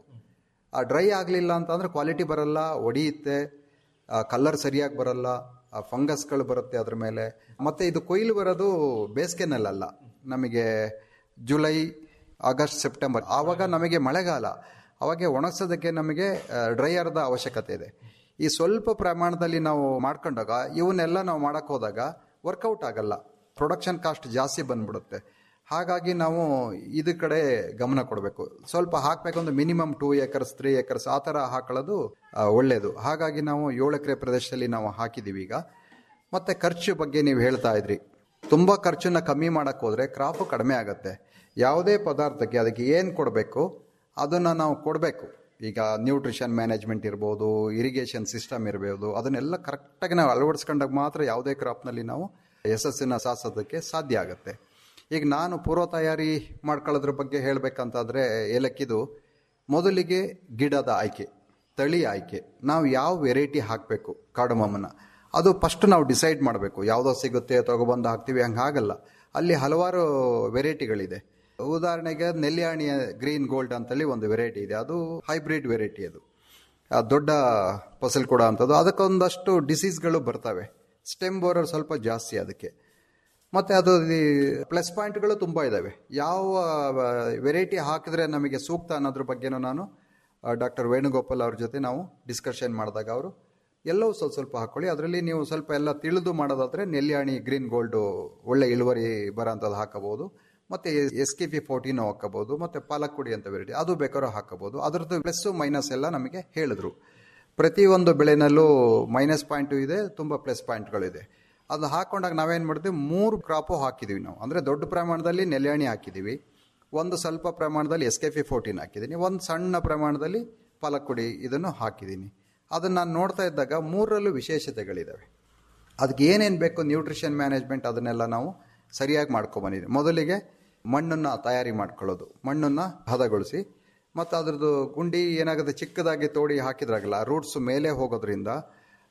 ಆ ಡ್ರೈ ಆಗಲಿಲ್ಲ ಅಂತಂದ್ರೆ ಕ್ವಾಲಿಟಿ ಬರಲ್ಲ ಒಡೆಯುತ್ತೆ ಕಲರ್ ಸರಿಯಾಗಿ ಬರಲ್ಲ ಆ ಫಂಗಸ್ಗಳು ಬರುತ್ತೆ ಅದ್ರ ಮೇಲೆ ಮತ್ತೆ ಇದು ಕೊಯ್ಲು ಬರೋದು ಬೇಸಿಗೆನಲ್ಲ ನಮಗೆ ಜುಲೈ ಆಗಸ್ಟ್ ಸೆಪ್ಟೆಂಬರ್ ಆವಾಗ ನಮಗೆ ಮಳೆಗಾಲ ಅವಾಗ ಒಣಗಿಸೋದಕ್ಕೆ ನಮಗೆ ಡ್ರೈಯರ್ದ ಅವಶ್ಯಕತೆ ಇದೆ ಈ ಸ್ವಲ್ಪ ಪ್ರಮಾಣದಲ್ಲಿ ನಾವು ಮಾಡ್ಕೊಂಡಾಗ ಇವನ್ನೆಲ್ಲ ನಾವು ಮಾಡಕ್ಕೆ ಹೋದಾಗ ವರ್ಕೌಟ್ ಆಗಲ್ಲ ಪ್ರೊಡಕ್ಷನ್ ಕಾಸ್ಟ್ ಜಾಸ್ತಿ ಬಂದ್ಬಿಡುತ್ತೆ ಹಾಗಾಗಿ ನಾವು ಇದ್ರ ಕಡೆ ಗಮನ ಕೊಡಬೇಕು ಸ್ವಲ್ಪ ಹಾಕಬೇಕು ಅಂದ್ರೆ minimum two acres three acres ಆ ಥರ ಹಾಕೊಳ್ಳೋದು ಆ, ಒಳ್ಳೆಯದು ಹಾಗಾಗಿ ನಾವು ಏಳು ಎಕರೆ ಪ್ರದೇಶದಲ್ಲಿ ನಾವು ಹಾಕಿದ್ದೀವಿ ಈಗ ಮತ್ತೆ ಖರ್ಚು ಬಗ್ಗೆ ನೀವು ಹೇಳ್ತಾ ಇದ್ರಿ ತುಂಬ ಖರ್ಚನ್ನ ಕಮ್ಮಿ ಮಾಡಕ್ಕೆ ಹೋದ್ರೆ ಕ್ರಾಪು ಕಡಿಮೆ ಆಗುತ್ತೆ ಯಾವುದೇ ಪದಾರ್ಥಕ್ಕೆ ಅದಕ್ಕೆ ಏನು ಕೊಡಬೇಕು ಅದನ್ನು ನಾವು ಕೊಡಬೇಕು ಈಗ ನ್ಯೂಟ್ರಿಷನ್ ಮ್ಯಾನೇಜ್ಮೆಂಟ್ ಇರ್ಬೋದು ಇರಿಗೇಷನ್ ಸಿಸ್ಟಮ್ ಇರ್ಬೋದು ಅದನ್ನೆಲ್ಲ ಕರೆಕ್ಟಾಗಿ ನಾವು ಅಳವಡಿಸ್ಕೊಂಡಾಗ ಮಾತ್ರ ಯಾವುದೇ ಕ್ರಾಪ್ನಲ್ಲಿ ನಾವು ಯಶಸ್ಸನ್ನು ಸಾಧಿಸೋದಕ್ಕೆ ಸಾಧ್ಯ ಆಗುತ್ತೆ ಈಗ ನಾನು ಪೂರ್ವ ತಯಾರಿ ಮಾಡ್ಕೊಳ್ಳೋದ್ರ ಬಗ್ಗೆ ಹೇಳಬೇಕಂತಾದ್ರೆ ಏಲಕ್ಕಿದು ಮೊದಲಿಗೆ ಗಿಡದ ಆಯ್ಕೆ ತಳಿ ಆಯ್ಕೆ ನಾವು ಯಾವ ವೆರೈಟಿ ಹಾಕಬೇಕು ಕಾಡುಮಮ್ಮನ ಅದು ಫಸ್ಟ್ ನಾವು ಡಿಸೈಡ್ ಮಾಡಬೇಕು ಯಾವುದೋ ಸಿಗುತ್ತೆ ತಗೊಬಂದು ಹಾಕ್ತೀವಿ ಹಂಗೆ ಆಗಲ್ಲ ಅಲ್ಲಿ ಹಲವಾರು ವೆರೈಟಿಗಳಿದೆ ಉದಾಹರಣೆಗೆ ನೆಲ್ಲಿಯಾಣಿಯ ಗ್ರೀನ್ ಗೋಲ್ಡ್ ಅಂತಲ್ಲಿ ಒಂದು ವೆರೈಟಿ ಇದೆ ಅದು ಹೈಬ್ರಿಡ್ ವೆರೈಟಿ ಅದು ಆ ದೊಡ್ಡ ಫಸಲು ಕೊಡೋ ಅಂಥದ್ದು ಅದಕ್ಕೊಂದಷ್ಟು ಡಿಸೀಸ್ಗಳು ಬರ್ತವೆ ಸ್ಟೆಮ್ ಬೋರರ್ ಸ್ವಲ್ಪ ಜಾಸ್ತಿ ಅದಕ್ಕೆ ಮತ್ತು ಅದು ಪ್ಲಸ್ ಪಾಯಿಂಟ್ಗಳು ತುಂಬ ಇದ್ದಾವೆ ಯಾವ ವೆರೈಟಿ ಹಾಕಿದ್ರೆ ನಮಗೆ ಸೂಕ್ತ ಅನ್ನೋದ್ರ ಬಗ್ಗೆನೂ ನಾನು ಡಾಕ್ಟರ್ ವೇಣುಗೋಪಾಲ್ ಅವ್ರ ಜೊತೆ ನಾವು ಡಿಸ್ಕಷನ್ ಮಾಡಿದಾಗ ಅವರು ಎಲ್ಲವೂ ಸ್ವಲ್ಪ ಸ್ವಲ್ಪ ಹಾಕ್ಕೊಳ್ಳಿ ಅದರಲ್ಲಿ ನೀವು ಸ್ವಲ್ಪ ಎಲ್ಲ ತಿಳಿದು ಮಾಡೋದಾದರೆ ನೆಲ್ಲಿಯಾಣಿ ಗ್ರೀನ್ ಗೋಲ್ಡು ಒಳ್ಳೆ ಇಳುವರಿ ಬರೋಂಥದ್ದು ಹಾಕಬಹುದು ಮತ್ತು ಎಸ್ ಕೆ ಪಿ ಫೋರ್ಟೀನ್ ಹಾಕಬಹುದು ಮತ್ತು ಪಾಲಕ್ಕುಡಿ ಅಂತ ವೆರೈಟಿ ಅದು ಬೇಕಾದ್ರೂ ಹಾಕಬಹುದು ಅದರದ್ದು ಪ್ಲಸ್ಸು ಮೈನಸ್ ಎಲ್ಲ ನಮಗೆ ಹೇಳಿದ್ರು ಪ್ರತಿಯೊಂದು ಬೆಳೆನಲ್ಲೂ ಮೈನಸ್ ಪಾಯಿಂಟು ಇದೆ ತುಂಬ ಪ್ಲಸ್ ಪಾಯಿಂಟ್ಗಳಿದೆ ಅದು ಹಾಕೊಂಡಾಗ ನಾವೇನು ಮಾಡಿದ್ವಿ ಮೂರು ಕ್ರಾಪು ಹಾಕಿದ್ದೀವಿ ನಾವು ಅಂದರೆ ದೊಡ್ಡ ಪ್ರಮಾಣದಲ್ಲಿ ನೆಲ್ಯಾಣಿ ಹಾಕಿದ್ದೀವಿ ಒಂದು ಸ್ವಲ್ಪ ಪ್ರಮಾಣದಲ್ಲಿ ಎಸ್ ಕೆ ಪಿ ಫೋರ್ಟೀನ್ ಹಾಕಿದ್ದೀನಿ ಒಂದು ಸಣ್ಣ ಪ್ರಮಾಣದಲ್ಲಿ ಪಾಲಕ್ಕುಡಿ ಇದನ್ನು ಹಾಕಿದ್ದೀನಿ ಅದನ್ನು ನಾನು ನೋಡ್ತಾ ಇದ್ದಾಗ ಮೂರರಲ್ಲೂ ವಿಶೇಷತೆಗಳಿದ್ದಾವೆ ಅದಕ್ಕೆ ಏನೇನು ಬೇಕು ನ್ಯೂಟ್ರಿಷನ್ ಮ್ಯಾನೇಜ್ಮೆಂಟ್ ಅದನ್ನೆಲ್ಲ ನಾವು ಸರಿಯಾಗಿ ಮಾಡ್ಕೊಂಬಂದಿದ್ದೀವಿ ಮೊದಲಿಗೆ ಮಣ್ಣನ್ನು ತಯಾರಿ ಮಾಡ್ಕೊಳ್ಳೋದು ಮಣ್ಣನ್ನು ಹದಗೊಳಿಸಿ ಮತ್ತು ಅದ್ರದ್ದು ಗುಂಡಿ ಏನಾಗುತ್ತೆ ಚಿಕ್ಕದಾಗಿ ತೋಡಿ ಹಾಕಿದ್ರಾಗಲ್ಲ ರೂಟ್ಸ್ ಮೇಲೆ ಹೋಗೋದ್ರಿಂದ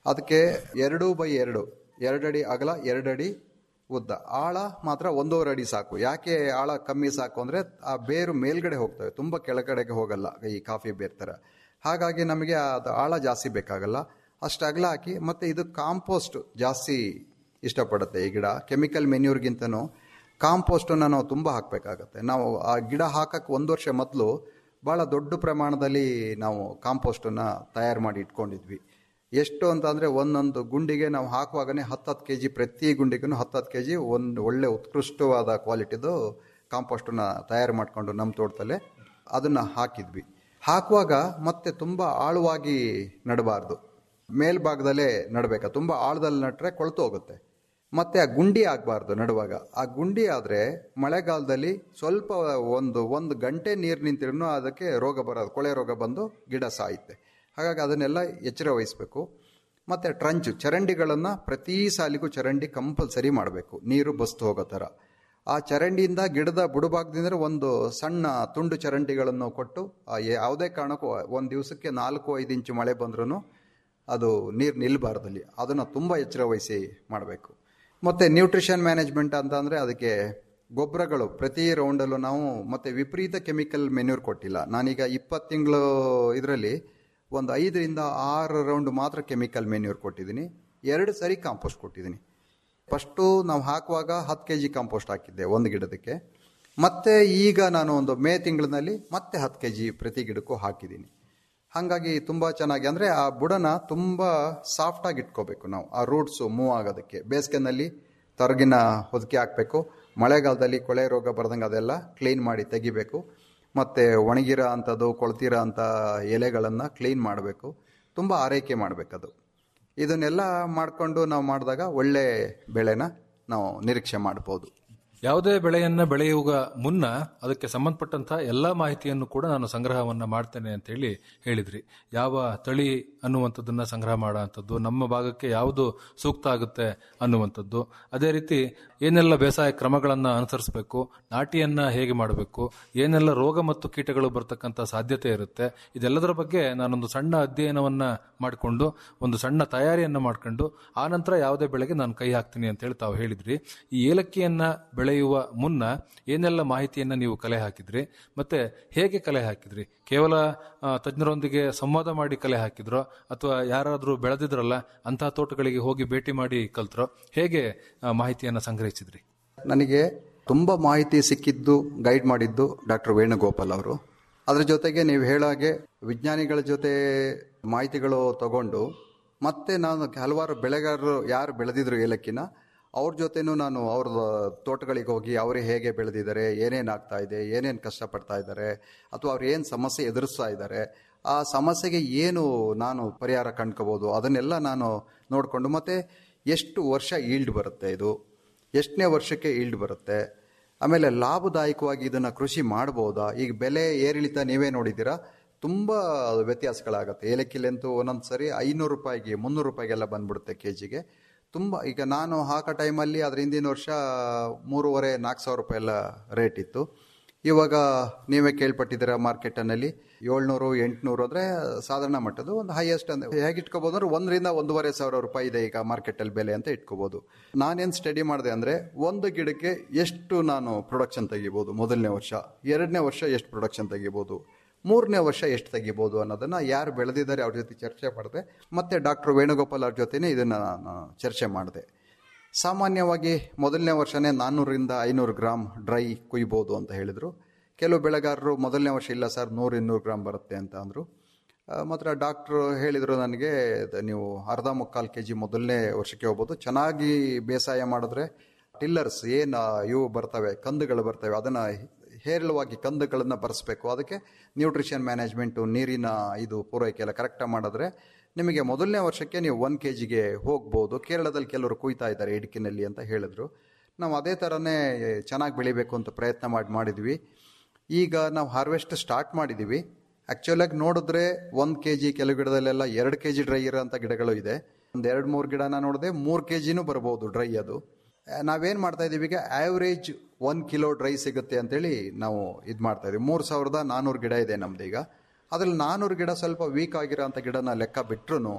ಅದಕ್ಕೆ ಎರಡು ಬೈ ಎರಡು ಎರಡಡಿ ಅಗಲ ಎರಡಡಿ ಉದ್ದ ಆಳ ಮಾತ್ರ ಒಂದೂವರೆ ಅಡಿ ಸಾಕು ಯಾಕೆ ಆಳ ಕಮ್ಮಿ ಸಾಕು ಅಂದರೆ ಆ ಬೇರು ಮೇಲ್ಗಡೆ ಹೋಗ್ತವೆ ತುಂಬ ಕೆಳಗಡೆಗೆ ಹೋಗಲ್ಲ ಈ ಕಾಫಿ ಬೇರ್ ಥರ ಹಾಗಾಗಿ ನಮಗೆ ಅದು ಆಳ ಜಾಸ್ತಿ ಬೇಕಾಗಲ್ಲ ಅಷ್ಟು ಅಗಲ ಹಾಕಿ ಮತ್ತು ಇದು ಕಾಂಪೋಸ್ಟ್ ಜಾಸ್ತಿ ಇಷ್ಟಪಡುತ್ತೆ ಈ ಗಿಡ ಕೆಮಿಕಲ್ ಮೆನ್ಯೂರ್ಗಿಂತನೂ ಕಾಂಪೋಸ್ಟನ್ನು ನಾವು ತುಂಬ ಹಾಕಬೇಕಾಗತ್ತೆ ನಾವು ಆ ಗಿಡ ಹಾಕಕ್ಕೆ ಒಂದು ವರ್ಷ ಮೊದಲು ಭಾಳ ದೊಡ್ಡ ಪ್ರಮಾಣದಲ್ಲಿ ನಾವು ಕಾಂಪೋಸ್ಟನ್ನು ತಯಾರು ಮಾಡಿ ಇಟ್ಕೊಂಡಿದ್ವಿ ಎಷ್ಟು ಅಂತ ಅಂದರೆ ಒಂದೊಂದು ಗುಂಡಿಗೆ ನಾವು ಹಾಕುವಾಗನೇ ಹತ್ತು ಹತ್ತು ಕೆ ಜಿ ಪ್ರತಿ ಗುಂಡಿಗೂ ಹತ್ತು ಹತ್ತು ಕೆ ಜಿ ಒಂದು ಒಳ್ಳೆ ಉತ್ಕೃಷ್ಟವಾದ ಕ್ವಾಲಿಟಿದು ಕಾಂಪೋಸ್ಟನ್ನು ತಯಾರು ಮಾಡಿಕೊಂಡು ನಮ್ಮ ತೋಟದಲ್ಲೇ ಅದನ್ನು ಹಾಕಿದ್ವಿ ಹಾಕುವಾಗ ಮತ್ತೆ ತುಂಬ ಆಳವಾಗಿ ನಡಬಾರ್ದು ಮೇಲ್ಭಾಗದಲ್ಲೇ ನಡಬೇಕು ತುಂಬ ಆಳದಲ್ಲಿ ನಟ್ರೆ ಕೊಳ್ತು ಹೋಗುತ್ತೆ ಮತ್ತೆ ಆ ಗುಂಡಿ ಆಗಬಾರ್ದು ನಡುವಾಗ ಆ ಗುಂಡಿ ಆದರೆ ಮಳೆಗಾಲದಲ್ಲಿ ಸ್ವಲ್ಪ ಒಂದು ಒಂದು ಗಂಟೆ ನೀರು ನಿಂತಿರೂ ಅದಕ್ಕೆ ರೋಗ ಬರೋದು ಕೊಳೆ ರೋಗ ಬಂದು ಗಿಡ ಸಾಯುತ್ತೆ ಹಾಗಾಗಿ ಅದನ್ನೆಲ್ಲ ಎಚ್ಚರ ವಹಿಸಬೇಕು ಮತ್ತು ಟ್ರಂಚು ಚರಂಡಿಗಳನ್ನು ಪ್ರತಿ ಸಾಲಿಗೂ ಚರಂಡಿ ಕಂಪಲ್ಸರಿ ಮಾಡಬೇಕು ನೀರು ಬಸ್ತು ಹೋಗೋ ಥರ ಆ ಚರಂಡಿಯಿಂದ ಗಿಡದ ಬುಡಭಾಗದಿಂದ ಒಂದು ಸಣ್ಣ ತುಂಡು ಚರಂಡಿಗಳನ್ನು ಕೊಟ್ಟು ಆ ಯಾವುದೇ ಕಾರಣಕ್ಕೂ ಒಂದು ದಿವಸಕ್ಕೆ ನಾಲ್ಕು ಐದು ಇಂಚು ಮಳೆ ಬಂದ್ರೂ ಅದು ನೀರು ನಿಲ್ಲಬಾರ್ದಲ್ಲಿ ಅದನ್ನು ತುಂಬ ಎಚ್ಚರ ವಹಿಸಿ ಮಾಡಬೇಕು ಮತ್ತು ನ್ಯೂಟ್ರಿಷನ್ ಮ್ಯಾನೇಜ್ಮೆಂಟ್ ಅಂತ ಅಂದರೆ ಅದಕ್ಕೆ ಗೊಬ್ಬರಗಳು ಪ್ರತಿ ರೌಂಡಲ್ಲೂ ನಾವು ಮತ್ತು ವಿಪರೀತ ಕೆಮಿಕಲ್ ಮೆನ್ಯೂರ್ ಕೊಟ್ಟಿಲ್ಲ ನಾನೀಗ ಇಪ್ಪತ್ತು ತಿಂಗಳು ಇದರಲ್ಲಿ ಒಂದು ಐದರಿಂದ ಆರು ರೌಂಡ್ ಮಾತ್ರ ಕೆಮಿಕಲ್ ಮೆನ್ಯೂರ್ ಕೊಟ್ಟಿದ್ದೀನಿ ಎರಡು ಸರಿ ಕಾಂಪೋಸ್ಟ್ ಕೊಟ್ಟಿದ್ದೀನಿ ಫಸ್ಟು ನಾವು ಹಾಕುವಾಗ ಹತ್ತು ಕೆ ಜಿ ಕಾಂಪೋಸ್ಟ್ ಹಾಕಿದ್ದೆ ಒಂದು ಗಿಡದಕ್ಕೆ ಮತ್ತೆ ಈಗ ನಾನು ಒಂದು ಮೇ ತಿಂಗಳಿನಲ್ಲಿ ಮತ್ತೆ ಹತ್ತು ಕೆ ಜಿ ಪ್ರತಿ ಗಿಡಕ್ಕೂ ಹಾಕಿದ್ದೀನಿ ಹಾಗಾಗಿ ತುಂಬ ಚೆನ್ನಾಗಿ ಅಂದರೆ ಆ ಬುಡನ ತುಂಬ ಸಾಫ್ಟಾಗಿ ಇಟ್ಕೋಬೇಕು ನಾವು ಆ ರೂಟ್ಸು ಮೂವ್ ಆಗೋದಕ್ಕೆ ಬೇಸಿಗೆನಲ್ಲಿ ತೊರಗಿನ ಹೊದಿಕೆ ಹಾಕಬೇಕು ಮಳೆಗಾಲದಲ್ಲಿ ಕೊಳೆ ರೋಗ ಬರ್ದಂಗೆ ಅದೆಲ್ಲ ಕ್ಲೀನ್ ಮಾಡಿ ತೆಗಿಬೇಕು ಮತ್ತು ಒಣಗಿರೋ ಅಂಥದ್ದು ಕೊಳ್ತಿರೋ ಅಂಥ ಎಲೆಗಳನ್ನು ಕ್ಲೀನ್ ಮಾಡಬೇಕು ತುಂಬ ಆರೈಕೆ ಮಾಡಬೇಕದು ಇದನ್ನೆಲ್ಲ ಮಾಡಿಕೊಂಡು ನಾವು ಮಾಡಿದಾಗ ಒಳ್ಳೆ ಬೆಳೆನ ನಾವು ನಿರೀಕ್ಷೆ ಮಾಡ್ಬೋದು ಯಾವುದೇ ಬೆಳೆಯನ್ನ ಬೆಳೆಯುವ ಮುನ್ನ ಅದಕ್ಕೆ ಸಂಬಂಧಪಟ್ಟಂತಹ ಎಲ್ಲಾ ಮಾಹಿತಿಯನ್ನು ಕೂಡ ನಾನು ಸಂಗ್ರಹವನ್ನ ಮಾಡ್ತೇನೆ ಅಂತ ಹೇಳಿ ಹೇಳಿದ್ರಿ ಯಾವ ತಳಿ ಅನ್ನುವಂಥದ್ದನ್ನ ಸಂಗ್ರಹ ಮಾಡುವಂಥದ್ದು ನಮ್ಮ ಭಾಗಕ್ಕೆ ಯಾವುದು ಸೂಕ್ತ ಆಗುತ್ತೆ ಅನ್ನುವಂಥದ್ದು ಅದೇ ರೀತಿ ಏನೆಲ್ಲ ಬೇಸಾಯ ಕ್ರಮಗಳನ್ನ ಅನುಸರಿಸಬೇಕು ನಾಟಿಯನ್ನ ಹೇಗೆ ಮಾಡಬೇಕು ಏನೆಲ್ಲ ರೋಗ ಮತ್ತು ಕೀಟಗಳು ಬರ್ತಕ್ಕಂಥ ಸಾಧ್ಯತೆ ಇರುತ್ತೆ ಇದೆಲ್ಲದರ ಬಗ್ಗೆ ನಾನೊಂದು ಸಣ್ಣ ಅಧ್ಯಯನವನ್ನ ಮಾಡಿಕೊಂಡು ಒಂದು ಸಣ್ಣ ತಯಾರಿಯನ್ನ ಮಾಡ್ಕೊಂಡು ಆ ನಂತರ ಯಾವುದೇ ಬೆಳೆಗೆ ನಾನು ಕೈ ಹಾಕ್ತೀನಿ ಅಂತ ಹೇಳಿ ತಾವು ಹೇಳಿದ್ರಿ ಈ ಏಲಕ್ಕಿಯನ್ನ ಬೆಳೆಯುವ ಮುನ್ನ ಏನೆಲ್ಲ ಮಾಹಿತಿಯನ್ನ ನೀವು ಕಲೆ ಹಾಕಿದ್ರಿ ಮತ್ತೆ ಹೇಗೆ ಕಲೆ ಹಾಕಿದ್ರಿ ಕೇವಲ ಆ, ತಜ್ಞರೊಂದಿಗೆ ಸಂವಾದ ಮಾಡಿ ಕಲೆ ಹಾಕಿದ್ರೋ ಅಥವಾ ಯಾರಾದರೂ ಬೆಳೆದಿದ್ರಲ್ಲ ಅಂತಹ ತೋಟಗಳಿಗೆ ಹೋಗಿ ಭೇಟಿ ಮಾಡಿ ಕಲ್ತ್ರೋ ಹೇಗೆ ಆ, ಮಾಹಿತಿಯನ್ನ ಸಂಗ್ರಹಿಸಿದ್ರಿ ನನಗೆ ತುಂಬ ಮಾಹಿತಿ ಸಿಕ್ಕಿದ್ದು ಗೈಡ್ ಮಾಡಿದ್ದು ಡಾಕ್ಟರ್ ವೇಣುಗೋಪಾಲ್ ಅವರು ಅದ್ರ ಜೊತೆಗೆ ನೀವು ಹೇಳೋ ಹಾಗೆ ವಿಜ್ಞಾನಿಗಳ ಜೊತೆ ಮಾಹಿತಿಗಳು ತಗೊಂಡು ಮತ್ತೆ ನಾನು ಹಲವಾರು ಬೆಳೆಗಾರರು ಯಾರು ಬೆಳೆದಿದ್ರು ಏಲಕ್ಕಿನ ಅವ್ರ ಜೊತೆನೂ ನಾನು ಅವ್ರ ತೋಟಗಳಿಗೆ ಹೋಗಿ ಅವರು ಹೇಗೆ ಬೆಳೆದಿದ್ದಾರೆ ಏನೇನು ಆಗ್ತಾ ಇದೆ ಏನೇನು ಕಷ್ಟಪಡ್ತಾ ಇದ್ದಾರೆ ಅಥವಾ ಅವ್ರು ಏನು ಸಮಸ್ಯೆ ಎದುರಿಸ್ತಾ ಇದ್ದಾರೆ ಆ ಸಮಸ್ಯೆಗೆ ಏನು ನಾನು ಪರಿಹಾರ ಕಂಡ್ಕೋಬೋದು ಅದನ್ನೆಲ್ಲ ನಾನು ನೋಡಿಕೊಂಡು ಮತ್ತೆ ಎಷ್ಟು ವರ್ಷ ಈಲ್ಡ್ ಬರುತ್ತೆ ಇದು ಎಷ್ಟನೇ ವರ್ಷಕ್ಕೆ ಈಲ್ಡ್ ಬರುತ್ತೆ ಆಮೇಲೆ ಲಾಭದಾಯಕವಾಗಿ ಇದನ್ನು ಕೃಷಿ ಮಾಡ್ಬೋದಾ ಈಗ ಬೆಲೆ ಏರಿಳಿತ ನೀವೇ ನೋಡಿದ್ದೀರಾ ತುಂಬ ವ್ಯತ್ಯಾಸಗಳಾಗುತ್ತೆ ಏಲಕ್ಕಿಲಂತೂ ಒಂದೊಂದು ಸರಿ ಐನೂರು ರೂಪಾಯಿಗೆ ಮುನ್ನೂರು ರೂಪಾಯಿಗೆಲ್ಲ ಬಂದ್ಬಿಡುತ್ತೆ ಕೆ ಜಿಗೆ ತುಂಬ ಈಗ ನಾನು ಹಾಕೋ ಟೈಮಲ್ಲಿ ಅದ್ರ ಹಿಂದಿನ ವರ್ಷ ಮೂರುವರೆ ನಾಲ್ಕು ಸಾವಿರ ರೂಪಾಯಿ ಎಲ್ಲ ರೇಟ್ ಇತ್ತು ಇವಾಗ ನೀವೇ ಕೇಳ್ಪಟ್ಟಿದ್ದೀರ ಮಾರ್ಕೆಟನಲ್ಲಿ ಏಳ್ನೂರು ಎಂಟುನೂರು ಅಂದರೆ ಸಾಧಾರಣ ಮಟ್ಟದ್ದು ಒಂದು ಹೈಯೆಸ್ಟ್ ಅಂದರೆ ಹೇಗೆ ಇಟ್ಕೋಬೋದು ಅಂದ್ರೆ ಒಂದರಿಂದ ಒಂದೂವರೆ ಸಾವಿರ ರೂಪಾಯಿ ಇದೆ ಈಗ ಮಾರ್ಕೆಟಲ್ಲಿ ಬೆಲೆ ಅಂತ ಇಟ್ಕೋಬೋದು ನಾನೇನು ಸ್ಟಡಿ ಮಾಡಿದೆ ಅಂದರೆ ಒಂದು ಗಿಡಕ್ಕೆ ಎಷ್ಟು ನಾನು ಪ್ರೊಡಕ್ಷನ್ ತೆಗಿಬೋದು ಮೊದಲನೇ ವರ್ಷ ಎರಡನೇ ವರ್ಷ ಎಷ್ಟು ಪ್ರೊಡಕ್ಷನ್ ತೆಗಿಬೋದು ಮೂರನೇ ವರ್ಷ ಎಷ್ಟು ತೆಗಿಬೋದು ಅನ್ನೋದನ್ನು ಯಾರು ಬೆಳೆದಿದ್ದಾರೆ ಅವ್ರ ಜೊತೆ ಚರ್ಚೆ ಮಾಡಿದೆ ಮತ್ತು ಡಾಕ್ಟರ್ ವೇಣುಗೋಪಾಲ್ ಅವ್ರ ಜೊತೆನೇ ಇದನ್ನು ನಾನು ಚರ್ಚೆ ಮಾಡಿದೆ ಸಾಮಾನ್ಯವಾಗಿ ಮೊದಲನೇ ವರ್ಷನೇ ನಾನ್ನೂರಿಂದ ಐನೂರು ಗ್ರಾಮ್ ಡ್ರೈ ಕುಯ್ಬೋದು ಅಂತ ಹೇಳಿದರು ಕೆಲವು ಬೆಳೆಗಾರರು ಮೊದಲನೇ ವರ್ಷ ಇಲ್ಲ ಸರ್ ನೂರು ಇನ್ನೂರು ಗ್ರಾಮ್ ಬರುತ್ತೆ ಅಂತ ಅಂದರು ಮಾತ್ರ ಡಾಕ್ಟ್ರು ಹೇಳಿದರು ನನಗೆ ದ- ನೀವು ಅರ್ಧ ಮುಕ್ಕಾಲು ಕೆ ಜಿ ಮೊದಲನೇ ವರ್ಷಕ್ಕೆ ಹೋಗ್ಬೋದು ಚೆನ್ನಾಗಿ ಬೇಸಾಯ ಮಾಡಿದ್ರೆ ಟಿಲ್ಲರ್ಸ್ ಏನು ಇವು ಬರ್ತವೆ ಕಂದುಗಳು ಬರ್ತವೆ ಅದನ್ನು ಹೇರಳವಾಗಿ ಕಂದುಗಳನ್ನು ಬರೆಸ್ಬೇಕು ಅದಕ್ಕೆ ನ್ಯೂಟ್ರಿಷನ್ ಮ್ಯಾನೇಜ್ಮೆಂಟು ನೀರಿನ ಇದು ಪೂರೈಕೆ ಎಲ್ಲ ಕರೆಕ್ಟಾಗಿ ಮಾಡಿದ್ರೆ ನಿಮಗೆ ಮೊದಲನೇ ವರ್ಷಕ್ಕೆ ನೀವು ಒನ್ ಕೆ ಜಿಗೆ ಹೋಗ್ಬೋದು ಕೇರಳದಲ್ಲಿ ಕೆಲವರು ಕುಯ್ತಾ ಇದ್ದಾರೆ ಇടുಕಿನಲ್ಲಿ ಅಂತ ಹೇಳಿದ್ರು ನಾವು ಅದೇ ಥರನೇ ಚೆನ್ನಾಗಿ ಬೆಳಿಬೇಕು ಅಂತ ಪ್ರಯತ್ನ ಮಾಡಿ ಮಾಡಿದ್ವಿ ಈಗ ನಾವು ಹಾರ್ವೆಸ್ಟ್ ಸ್ಟಾರ್ಟ್ ಮಾಡಿದ್ದೀವಿ ಆ್ಯಕ್ಚುಲಾಗಿ ನೋಡಿದ್ರೆ ಒಂದು ಕೆ ಜಿ ಕೆಲವು ಗಿಡದಲ್ಲೆಲ್ಲ ಎರಡು ಕೆ ಜಿ ಡ್ರೈ ಇರೋಂಥ ಗಿಡಗಳು ಇದೆ ಒಂದು ಎರಡು ಮೂರು ಗಿಡನ ನೋಡಿದೆ ಮೂರು ಕೆ ಜಿನೂ ಬರ್ಬೋದು ಡ್ರೈ ಅದು ಆ, ನಾವೇನ್ ಮಾಡ್ತಾ ಇದೀವಿ ಈಗ ಆವ್ರೇಜ್ ಒನ್ ಕಿಲೋ ಡ್ರೈ ಸಿಗುತ್ತೆ ಅಂತೇಳಿ ನಾವು ಇದು ಮಾಡ್ತಾ ಇದೀವಿ ಮೂರು ಸಾವಿರದ ನಾನ್ನೂರು ಗಿಡ ಇದೆ ನಮ್ದು ಈಗ ಅದ್ರಲ್ಲಿ ನಾನ್ನೂರು ಗಿಡ ಸ್ವಲ್ಪ ವೀಕ್ ಆಗಿರೋ ಅಂಥ ಗಿಡನ ಲೆಕ್ಕ ಬಿಟ್ರು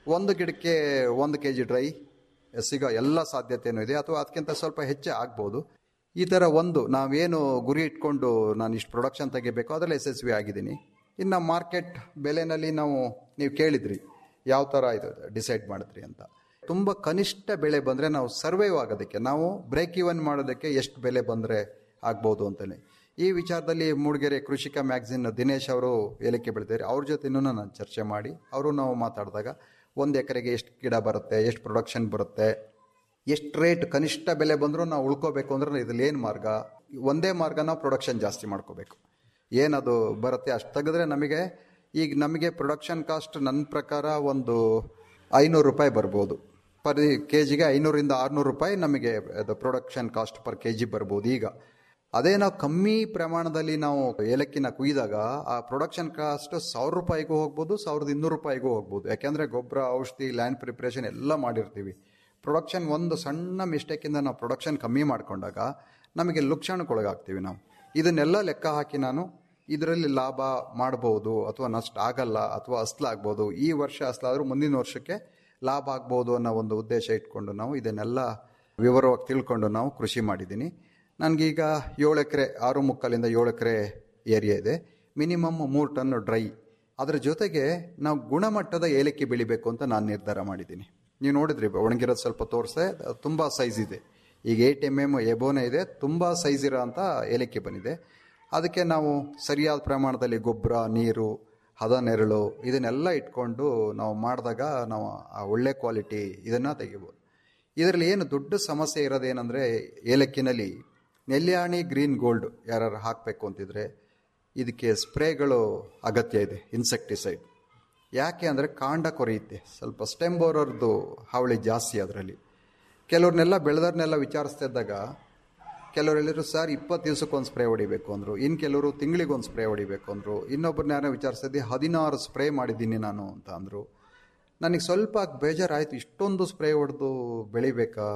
ಒಂದು ಗಿಡಕ್ಕೆ ಒಂದು ಕೆ ಜಿ ಡ್ರೈ ಸಿಗೋ ಎಲ್ಲ ಸಾಧ್ಯತೆಯೂ ಇದೆ ಅಥವಾ ಅದಕ್ಕಿಂತ ಸ್ವಲ್ಪ ಹೆಚ್ಚೇ ಆಗ್ಬೋದು ಈ ಥರ ಒಂದು ನಾವೇನು ಗುರಿ ಇಟ್ಕೊಂಡು ನಾನು ಇಷ್ಟು ಪ್ರೊಡಕ್ಷನ್ ತೆಗಿಬೇಕು ಅದರಲ್ಲಿ ಯಶಸ್ವಿ ಆಗಿದ್ದೀನಿ ಇನ್ನು ಮಾರ್ಕೆಟ್ ಬೆಲೆನಲ್ಲಿ ನಾವು ನೀವು ಕೇಳಿದ್ರಿ ಯಾವ ಥರ ಇದು ಡಿಸೈಡ್ ಮಾಡಿದ್ರಿ ಅಂತ ತುಂಬ ಕನಿಷ್ಠ ಬೆಲೆ ಬಂದರೆ ನಾವು ಸರ್ವೈವ್ ಆಗೋದಕ್ಕೆ ನಾವು ಬ್ರೇಕ್ ಇವನ್ ಮಾಡೋದಕ್ಕೆ ಎಷ್ಟು ಬೆಲೆ ಬಂದರೆ ಆಗ್ಬೋದು ಅಂತಲೇ ಈ ವಿಚಾರದಲ್ಲಿ ಮೂಡಿಗೆರೆ ಕೃಷಿಕ ಮ್ಯಾಗ್ಝಿನ್ ದಿನೇಶ್ ಅವರು ಏಲಕ್ಕಿ ಬೆಳಿತಾರೆ ಅವ್ರ ಜೊತೆನೂ ನಾನು ಚರ್ಚೆ ಮಾಡಿ ಅವರು ನಾವು ಮಾತಾಡಿದಾಗ ಒಂದು ಎಕರೆಗೆ ಎಷ್ಟು ಗಿಡ ಬರುತ್ತೆ ಎಷ್ಟು ಪ್ರೊಡಕ್ಷನ್ ಬರುತ್ತೆ ಎಷ್ಟು ರೇಟ್ ಕನಿಷ್ಠ ಬೆಲೆ ಬಂದರೂ ನಾವು ಉಳ್ಕೋಬೇಕು ಅಂದ್ರೆ ಇದ್ರಲ್ಲಿ ಏನು ಮಾರ್ಗ ಒಂದೇ ಮಾರ್ಗ ನಾವು ಪ್ರೊಡಕ್ಷನ್ ಜಾಸ್ತಿ ಮಾಡ್ಕೋಬೇಕು ಏನದು ಬರುತ್ತೆ ಅಷ್ಟು ತೆಗೆದ್ರೆ ನಮಗೆ ಈಗ ನಮಗೆ ಪ್ರೊಡಕ್ಷನ್ ಕಾಸ್ಟ್ ನನ್ನ ಪ್ರಕಾರ ಒಂದು ಐನೂರು ರೂಪಾಯಿ ಬರ್ಬೋದು ಪರ್ ಕೆ ಜಿಗೆ ಐನೂರಿಂದ ಆರುನೂರು ರೂಪಾಯಿ ನಮಗೆ ಅದು production cost per K G ಬರ್ಬೋದು ಈಗ ಅದೇ ನಾವು ಕಮ್ಮಿ ಪ್ರಮಾಣದಲ್ಲಿ ನಾವು ಏಲಕ್ಕಿನ ಕುಯ್ದಾಗ ಆ ಪ್ರೊಡಕ್ಷನ್ ಕಾಸ್ಟ್ ಸಾವಿರ ರೂಪಾಯಿಗೂ ಹೋಗ್ಬೋದು ಸಾವಿರದ ಇನ್ನೂರು ರೂಪಾಯಿಗೂ ಹೋಗ್ಬೋದು ಯಾಕೆಂದರೆ ಗೊಬ್ಬರ ಔಷಧಿ ಲ್ಯಾಂಡ್ ಪ್ರಿಪ್ರೇಷನ್ ಎಲ್ಲ ಮಾಡಿರ್ತೀವಿ ಪ್ರೊಡಕ್ಷನ್ ಒಂದು ಸಣ್ಣ ಮಿಸ್ಟೇಕಿಂದ ನಾವು ಪ್ರೊಡಕ್ಷನ್ ಕಮ್ಮಿ ಮಾಡಿಕೊಂಡಾಗ ನಮಗೆ ಲುಕ್ಷಣಕ್ಕೊಳಗಾಗ್ತೀವಿ ನಾವು ಇದನ್ನೆಲ್ಲ ಲೆಕ್ಕ ಹಾಕಿ ನಾನು ಇದರಲ್ಲಿ ಲಾಭ ಮಾಡ್ಬೋದು ಅಥವಾ ನಷ್ಟ ಆಗಲ್ಲ ಅಥವಾ ಅಸ್ಲಾಗ್ಬೋದು ಈ ವರ್ಷ ಅಸ್ಲಾದರೂ ಮುಂದಿನ ವರ್ಷಕ್ಕೆ ಲಾಭ ಆಗ್ಬೋದು ಅನ್ನೋ ಒಂದು ಉದ್ದೇಶ ಇಟ್ಕೊಂಡು ನಾವು ಇದನ್ನೆಲ್ಲ ವಿವರವಾಗಿ ತಿಳ್ಕೊಂಡು ನಾವು ಕೃಷಿ ಮಾಡಿದ್ದೀನಿ ನನಗೀಗ ಏಳು ಎಕರೆ ಆರು ಮುಕ್ಕಾಲಿಂದ ಏಳು ಎಕರೆ ಏರಿಯಾ ಇದೆ ಮಿನಿಮಮ್ ಮೂರು ಟನ್ ಡ್ರೈ ಅದರ ಜೊತೆಗೆ ನಾವು ಗುಣಮಟ್ಟದ ಏಲಕ್ಕಿ ಬೆಳಿಬೇಕು ಅಂತ ನಾನು ನಿರ್ಧಾರ ಮಾಡಿದ್ದೀನಿ ನೀವು ನೋಡಿದ್ರಿ ಒಣಗಿರೋದು ಸ್ವಲ್ಪ ತೋರಿಸೆ ತುಂಬ ಸೈಜ್ ಇದೆ ಈಗ ಏಟ್ ಎಮ್ ಎಮ್ ಎಬೋನೇ ಇದೆ ತುಂಬ ಸೈಜ್ ಇರೋ ಅಂಥ ಏಲಕ್ಕಿ ಬಂದಿದೆ ಅದಕ್ಕೆ ನಾವು ಸರಿಯಾದ ಪ್ರಮಾಣದಲ್ಲಿ ಗೊಬ್ಬರ ನೀರು ಹದ ನೆರಳು ಇದನ್ನೆಲ್ಲ ಇಟ್ಕೊಂಡು ನಾವು ಮಾಡಿದಾಗ ನಾವು ಆ ಒಳ್ಳೆ ಕ್ವಾಲಿಟಿ ಇದನ್ನು ತೆಗಿಬೋದು ಇದರಲ್ಲಿ ಏನು ದೊಡ್ಡ ಸಮಸ್ಯೆ ಇರೋದೇನೆಂದರೆ ಏಲಕ್ಕಿನಲ್ಲಿ ನೆಲ್ಯಾಣಿ ಗ್ರೀನ್ ಗೋಲ್ಡ್ ಯಾರು ಹಾಕಬೇಕು ಅಂತಿದ್ರೆ ಇದಕ್ಕೆ ಸ್ಪ್ರೇಗಳು ಅಗತ್ಯ ಇದೆ ಇನ್ಸೆಕ್ಟಿಸೈಡ್ ಯಾಕೆ ಅಂದರೆ ಕಾಂಡ ಕೊರೆಯುತ್ತೆ ಸ್ವಲ್ಪ ಸ್ಟೆಂಬೋರರ್ದು ಹಾವಳಿ ಜಾಸ್ತಿ ಅದರಲ್ಲಿ ಕೆಲವ್ರನ್ನೆಲ್ಲ ಬೆಳೆದವ್ರನ್ನೆಲ್ಲ ವಿಚಾರಿಸ್ತಾ ಇದ್ದಾಗ ಕೆಲವ್ರು ಹೇಳಿದ್ರು ಸರ್ ಇಪ್ಪತ್ತು ದಿವ್ಸಕ್ಕೊಂದು ಸ್ಪ್ರೇ ಹೊಡಿಬೇಕು ಅಂದರು ಇನ್ನು ಕೆಲವರು ತಿಂಗಳಿಗೊಂದು ಸ್ಪ್ರೇ ಹೊಡಿಬೇಕು ಅಂದರು ಇನ್ನೊಬ್ಬರನ್ನ ಯಾರೋ ವಿಚಾರಿಸ್ತಿದ್ದೆ ಹದಿನಾರು ಸ್ಪ್ರೇ ಮಾಡಿದ್ದೀನಿ ನಾನು ಅಂತ ಅಂದರು ನನಗೆ ಸ್ವಲ್ಪ ಬೇಜಾರಾಯಿತು ಇಷ್ಟೊಂದು ಸ್ಪ್ರೇ ಹೊಡೆದು ಬೆಳಿಬೇಕಾ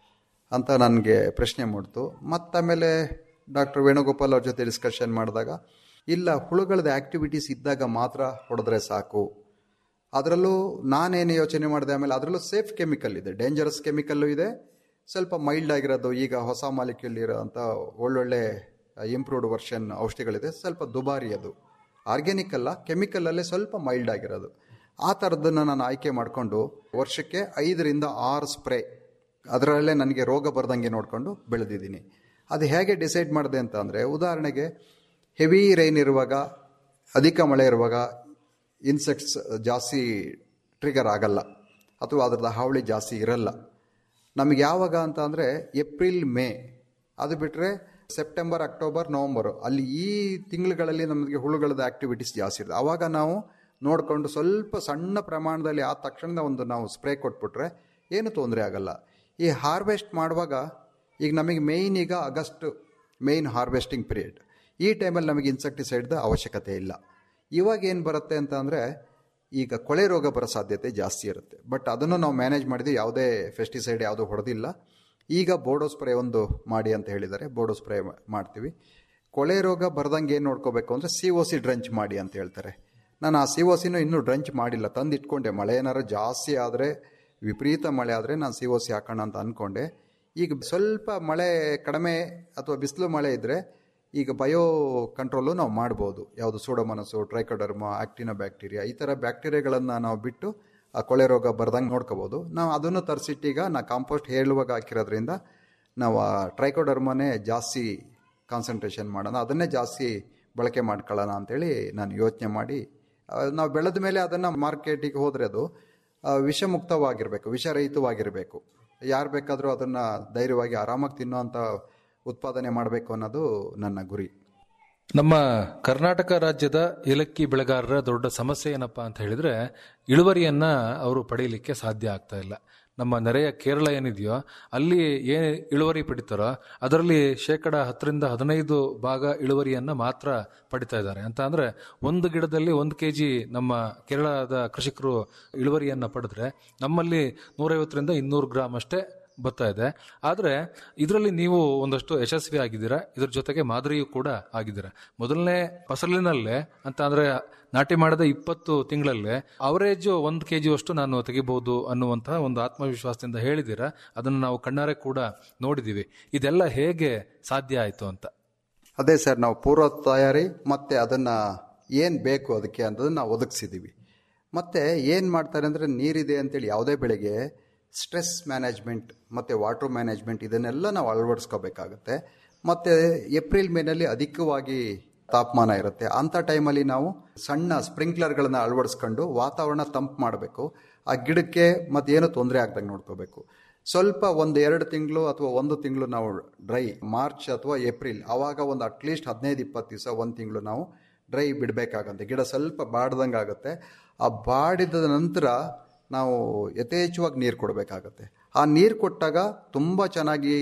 ಅಂತ ನನಗೆ ಪ್ರಶ್ನೆ ಮೂಡ್ತು ಮತ್ತಾಮೇಲೆ ಡಾಕ್ಟರ್ ವೇಣುಗೋಪಾಲ್ ಅವ್ರ ಜೊತೆ ಡಿಸ್ಕಷನ್ ಮಾಡಿದಾಗ ಇಲ್ಲ ಹುಳುಗಳದ್ದು ಆ್ಯಕ್ಟಿವಿಟೀಸ್ ಇದ್ದಾಗ ಮಾತ್ರ ಹೊಡೆದ್ರೆ ಸಾಕು ಅದರಲ್ಲೂ ನಾನೇನು ಯೋಚನೆ ಮಾಡಿದೆ ಆಮೇಲೆ ಅದರಲ್ಲೂ ಸೇಫ್ ಕೆಮಿಕಲ್ ಇದೆ ಡೇಂಜರಸ್ ಕೆಮಿಕಲ್ಲು ಇದೆ ಸ್ವಲ್ಪ ಮೈಲ್ಡ್ ಆಗಿರೋದು ಈಗ ಹೊಸ ಮಾಲಿಕ್ಯೂಲ್ ಇರೋ ಅಂಥ ಒಳ್ಳೊಳ್ಳೆ ಇಂಪ್ರೂವ್ಡ್ ವರ್ಷನ್ ಔಷಧಿಗಳಿದೆ ಸ್ವಲ್ಪ ದುಬಾರಿ ಅದು ಆರ್ಗ್ಯಾನಿಕ್ ಅಲ್ಲ ಕೆಮಿಕಲಲ್ಲೇ ಸ್ವಲ್ಪ ಮೈಲ್ಡ್ ಆಗಿರೋದು ಆ ಥರದ್ದನ್ನು ನಾನು ಆಯ್ಕೆ ಮಾಡಿಕೊಂಡು ವರ್ಷಕ್ಕೆ ಐದರಿಂದ ಆರು ಸ್ಪ್ರೇ ಅದರಲ್ಲೇ ನನಗೆ ರೋಗ ಬರ್ದಂಗೆ ನೋಡಿಕೊಂಡು ಬೆಳೆದಿದ್ದೀನಿ ಅದು ಹೇಗೆ ಡಿಸೈಡ್ ಮಾಡಿದೆ ಅಂತ ಅಂದರೆ ಉದಾಹರಣೆಗೆ ಹೆವಿ ರೈನ್ ಇರುವಾಗ ಅಧಿಕ ಮಳೆ ಇರುವಾಗ ಇನ್ಸೆಕ್ಟ್ಸ್ ಜಾಸ್ತಿ ಟ್ರಿಗರ್ ಆಗಲ್ಲ ಅಥವಾ ಅದರದ್ದು ಹಾವಳಿ ಜಾಸ್ತಿ ಇರಲ್ಲ ನಮಗೆ ಯಾವಾಗ ಅಂತ ಅಂದರೆ ಏಪ್ರಿಲ್ ಮೇ ಅದು ಬಿಟ್ಟರೆ ಸೆಪ್ಟೆಂಬರ್ ಅಕ್ಟೋಬರ್ ನವಂಬರು ಅಲ್ಲಿ ಈ ತಿಂಗಳುಗಳಲ್ಲಿ ನಮಗೆ ಹುಳುಗಳದ ಆ್ಯಕ್ಟಿವಿಟೀಸ್ ಜಾಸ್ತಿ ಇರುತ್ತೆ ಆವಾಗ ನಾವು ನೋಡಿಕೊಂಡು ಸ್ವಲ್ಪ ಸಣ್ಣ ಪ್ರಮಾಣದಲ್ಲಿ ಆದ ತಕ್ಷಣ ಒಂದು ನಾವು ಸ್ಪ್ರೇ ಕೊಟ್ಬಿಟ್ರೆ ಏನು ತೊಂದರೆ ಆಗಲ್ಲ ಈ ಹಾರ್ವೆಸ್ಟ್ ಮಾಡುವಾಗ ಈಗ ನಮಗೆ ಮೇಯ್ನ್ ಈಗ ಆಗಸ್ಟ್ ಮೇಯ್ನ್ ಹಾರ್ವೆಸ್ಟಿಂಗ್ ಪೀರಿಯಡ್ ಈ ಟೈಮಲ್ಲಿ ನಮಗೆ ಇನ್ಸೆಕ್ಟಿಸೈಡ್ದ ಅವಶ್ಯಕತೆ ಇಲ್ಲ ಇವಾಗ ಏನು ಬರುತ್ತೆ ಅಂತ ಅಂದರೆ ಈಗ ಕೊಳೆ ರೋಗ ಬರೋ ಸಾಧ್ಯತೆ ಜಾಸ್ತಿ ಇರುತ್ತೆ ಬಟ್ ಅದನ್ನು ನಾವು ಮ್ಯಾನೇಜ್ ಮಾಡಿದ್ವಿ ಯಾವುದೇ ಫೆಸ್ಟಿಸೈಡ್ ಯಾವುದೂ ಹೊಡೆದಿಲ್ಲ ಈಗ ಬೋಡೋ ಸ್ಪ್ರೇ ಒಂದು ಮಾಡಿ ಅಂತ ಹೇಳಿದ್ದಾರೆ ಬೋಡೋ ಸ್ಪ್ರೇ ಮಾಡ್ತೀವಿ ಕೊಳೆ ರೋಗ ಬರ್ದಂಗೆ ಏನು ನೋಡ್ಕೋಬೇಕು ಅಂದರೆ ಸಿ ಒ ಸಿ ಡ್ರಂಚ್ ಮಾಡಿ ಅಂತ ಹೇಳ್ತಾರೆ ನಾನು ಆ ಸಿ ಒ ಸಿನೂ ಇನ್ನೂ ಡ್ರಂಚ್ ಮಾಡಿಲ್ಲ ತಂದು ಇಟ್ಕೊಂಡೆ ಮಳೆ ಏನಾರು ಜಾಸ್ತಿ ಆದರೆ ವಿಪರೀತ ಮಳೆ ಆದರೆ ನಾನು ಸಿ ಒ ಸಿ ಹಾಕೋಣ ಅಂತ ಅಂದ್ಕೊಂಡೆ ಈಗ ಸ್ವಲ್ಪ ಮಳೆ ಕಡಿಮೆ ಅಥವಾ ಬಿಸಿಲು ಮಳೆ ಇದ್ದರೆ ಈಗ ಬಯೋ ಕಂಟ್ರೋಲು ನಾವು ಮಾಡ್ಬೋದು ಯಾವುದು ಸೂಡೋಮನಸ್ಸು ಟ್ರೈಕೋಡರ್ಮ ಆಕ್ಟಿನೋ ಬ್ಯಾಕ್ಟೀರಿಯಾ ಈ ಥರ ಬ್ಯಾಕ್ಟೀರಿಯಾಗಳನ್ನು ನಾವು ಬಿಟ್ಟು ಆ ಕೊಳೆ ರೋಗ ಬರ್ದಂಗೆ ನೋಡ್ಕೋಬೋದು ನಾವು ಅದನ್ನು ತರಿಸಿಟ್ಟೀಗ ನಾ ಕಾಂಪೋಸ್ಟ್ ಹೇಳುವಾಗ ಹಾಕಿರೋದ್ರಿಂದ ನಾವು ಆ ಟ್ರೈಕೋಡರ್ಮನೇ ಜಾಸ್ತಿ ಕಾನ್ಸಂಟ್ರೇಷನ್ ಮಾಡೋಣ ಅದನ್ನೇ ಜಾಸ್ತಿ ಬಳಕೆ ಮಾಡ್ಕೊಳ್ಳೋಣ ಅಂತೇಳಿ ನಾನು ಯೋಚನೆ ಮಾಡಿ ನಾವು ಬೆಳೆದ ಮೇಲೆ ಅದನ್ನು ಮಾರ್ಕೆಟಿಗೆ ಹೋದರೆ ಅದು ವಿಷಮುಕ್ತವಾಗಿರಬೇಕು ವಿಷರಹಿತವಾಗಿರಬೇಕು ಯಾರು ಬೇಕಾದರೂ ಅದನ್ನು ಧೈರ್ಯವಾಗಿ ಆರಾಮಾಗಿ ತಿನ್ನೋವಂಥ ಉತ್ಪಾದನೆ ಮಾಡಬೇಕು ಅನ್ನೋದು ನನ್ನ ಗುರಿ ನಮ್ಮ ಕರ್ನಾಟಕ ರಾಜ್ಯದ ಏಲಕ್ಕಿ ಬೆಳೆಗಾರರ ದೊಡ್ಡ ಸಮಸ್ಯೆ ಏನಪ್ಪಾ ಅಂತ ಹೇಳಿದ್ರೆ ಇಳುವರಿಯನ್ನ ಅವರು ಪಡೆಯಲಿಕ್ಕೆ ಸಾಧ್ಯ ಆಗ್ತಾ ಇಲ್ಲ ನಮ್ಮ ನೆರೆಯ ಕೇರಳ ಏನಿದೆಯೋ ಅಲ್ಲಿ ಏನ್ ಇಳುವರಿ ಪಡಿತಾರೋ ಅದರಲ್ಲಿ ಶೇಕಡ ಹತ್ತರಿಂದ ಹದಿನೈದು ಭಾಗ ಇಳುವರಿಯನ್ನ ಮಾತ್ರ ಪಡಿತಾ ಇದ್ದಾರೆ ಅಂತ ಅಂದ್ರೆ ಒಂದು ಗಿಡದಲ್ಲಿ ಒಂದು ಕೆ ಜಿ ನಮ್ಮ ಕೇರಳದ ಕೃಷಿಕರು ಇಳುವರಿಯನ್ನ ಪಡೆದ್ರೆ ನಮ್ಮಲ್ಲಿ ನೂರೈವತ್ತರಿಂದ ಇನ್ನೂರು ಗ್ರಾಮ್ ಅಷ್ಟೇ ಬರ್ತಾ ಇದೆ ಆದ್ರೆ ಇದರಲ್ಲಿ ನೀವು ಒಂದಷ್ಟು ಯಶಸ್ವಿ ಆಗಿದ್ದೀರಾ ಇದ್ರ ಜೊತೆಗೆ ಮಾದರಿಯೂ ಕೂಡ ಆಗಿದ್ದೀರಾ ಮೊದಲನೇ ಫಸಲಿನಲ್ಲೇ ಅಂತ ಅಂದ್ರೆ ನಾಟಿ ಮಾಡಿದ ಇಪ್ಪತ್ತು ತಿಂಗಳಲ್ಲೇ ಅವರೇಜ್ ಒಂದು ಕೆ ಅಷ್ಟು ನಾನು ತೆಗಿಬಹುದು ಅನ್ನುವಂತಹ ಒಂದು ಆತ್ಮವಿಶ್ವಾಸದಿಂದ ಹೇಳಿದ್ದೀರಾ ಅದನ್ನು ನಾವು ಕಣ್ಣಾರೆ ಕೂಡ ನೋಡಿದೀವಿ ಇದೆಲ್ಲ ಹೇಗೆ ಸಾಧ್ಯ ಆಯ್ತು ಅಂತ ಅದೇ ಸರ್ ನಾವು ಪೂರ್ವ ತಯಾರಿ ಮತ್ತೆ ಅದನ್ನ ಏನು ಬೇಕು ಅದಕ್ಕೆ ಅನ್ನೋದನ್ನ ನಾವು ಒದಗಿಸಿದ್ದೀವಿ ಮತ್ತೆ ಏನು ಮಾಡ್ತಾರೆ ಅಂದರೆ ನೀರಿದೆ ಅಂತೇಳಿ ಯಾವುದೇ ಬೆಳೆಗೆ ಸ್ಟ್ರೆಸ್ ಮ್ಯಾನೇಜ್ಮೆಂಟ್ ಮತ್ತು ವಾಟರ್ ಮ್ಯಾನೇಜ್ಮೆಂಟ್ ಇದನ್ನೆಲ್ಲ ನಾವು ಅಳವಡಿಸ್ಕೋಬೇಕಾಗತ್ತೆ ಮತ್ತು ಏಪ್ರಿಲ್ ಮೇನಲ್ಲಿ ಅಧಿಕವಾಗಿ ತಾಪಮಾನ ಇರುತ್ತೆ ಅಂಥ ಟೈಮಲ್ಲಿ ನಾವು ಸಣ್ಣ ಸ್ಪ್ರಿಂಕ್ಲರ್ಗಳನ್ನ ಅಳವಡಿಸ್ಕೊಂಡು ವಾತಾವರಣ ತಂಪು ಮಾಡಬೇಕು ಆ ಗಿಡಕ್ಕೆ ಮತ್ತೇನು ತೊಂದರೆ ಆಗ್ದಂಗೆ ನೋಡ್ಕೋಬೇಕು ಸ್ವಲ್ಪ ಒಂದು ಎರಡು ತಿಂಗಳು ಅಥವಾ ಒಂದು ತಿಂಗಳು ನಾವು ಡ್ರೈ ಮಾರ್ಚ್ ಅಥವಾ ಏಪ್ರಿಲ್ ಆವಾಗ ಒಂದು ಅಟ್ಲೀಸ್ಟ್ ಹದಿನೈದು ಇಪ್ಪತ್ತು ದಿವಸ ಒಂದು ತಿಂಗಳು ನಾವು ಡ್ರೈ ಬಿಡಬೇಕಾಗತ್ತೆ ಗಿಡ ಸ್ವಲ್ಪ ಬಾಡ್ದಂಗೆ ಆಗುತ್ತೆ ಆ ಬಾಡಿದ ನಂತರ ನಾವು ಯಥೇಚ್ಛವಾಗಿ ನೀರು ಕೊಡಬೇಕಾಗತ್ತೆ ಆ ನೀರು ಕೊಟ್ಟಾಗ ತುಂಬ ಚೆನ್ನಾಗಿ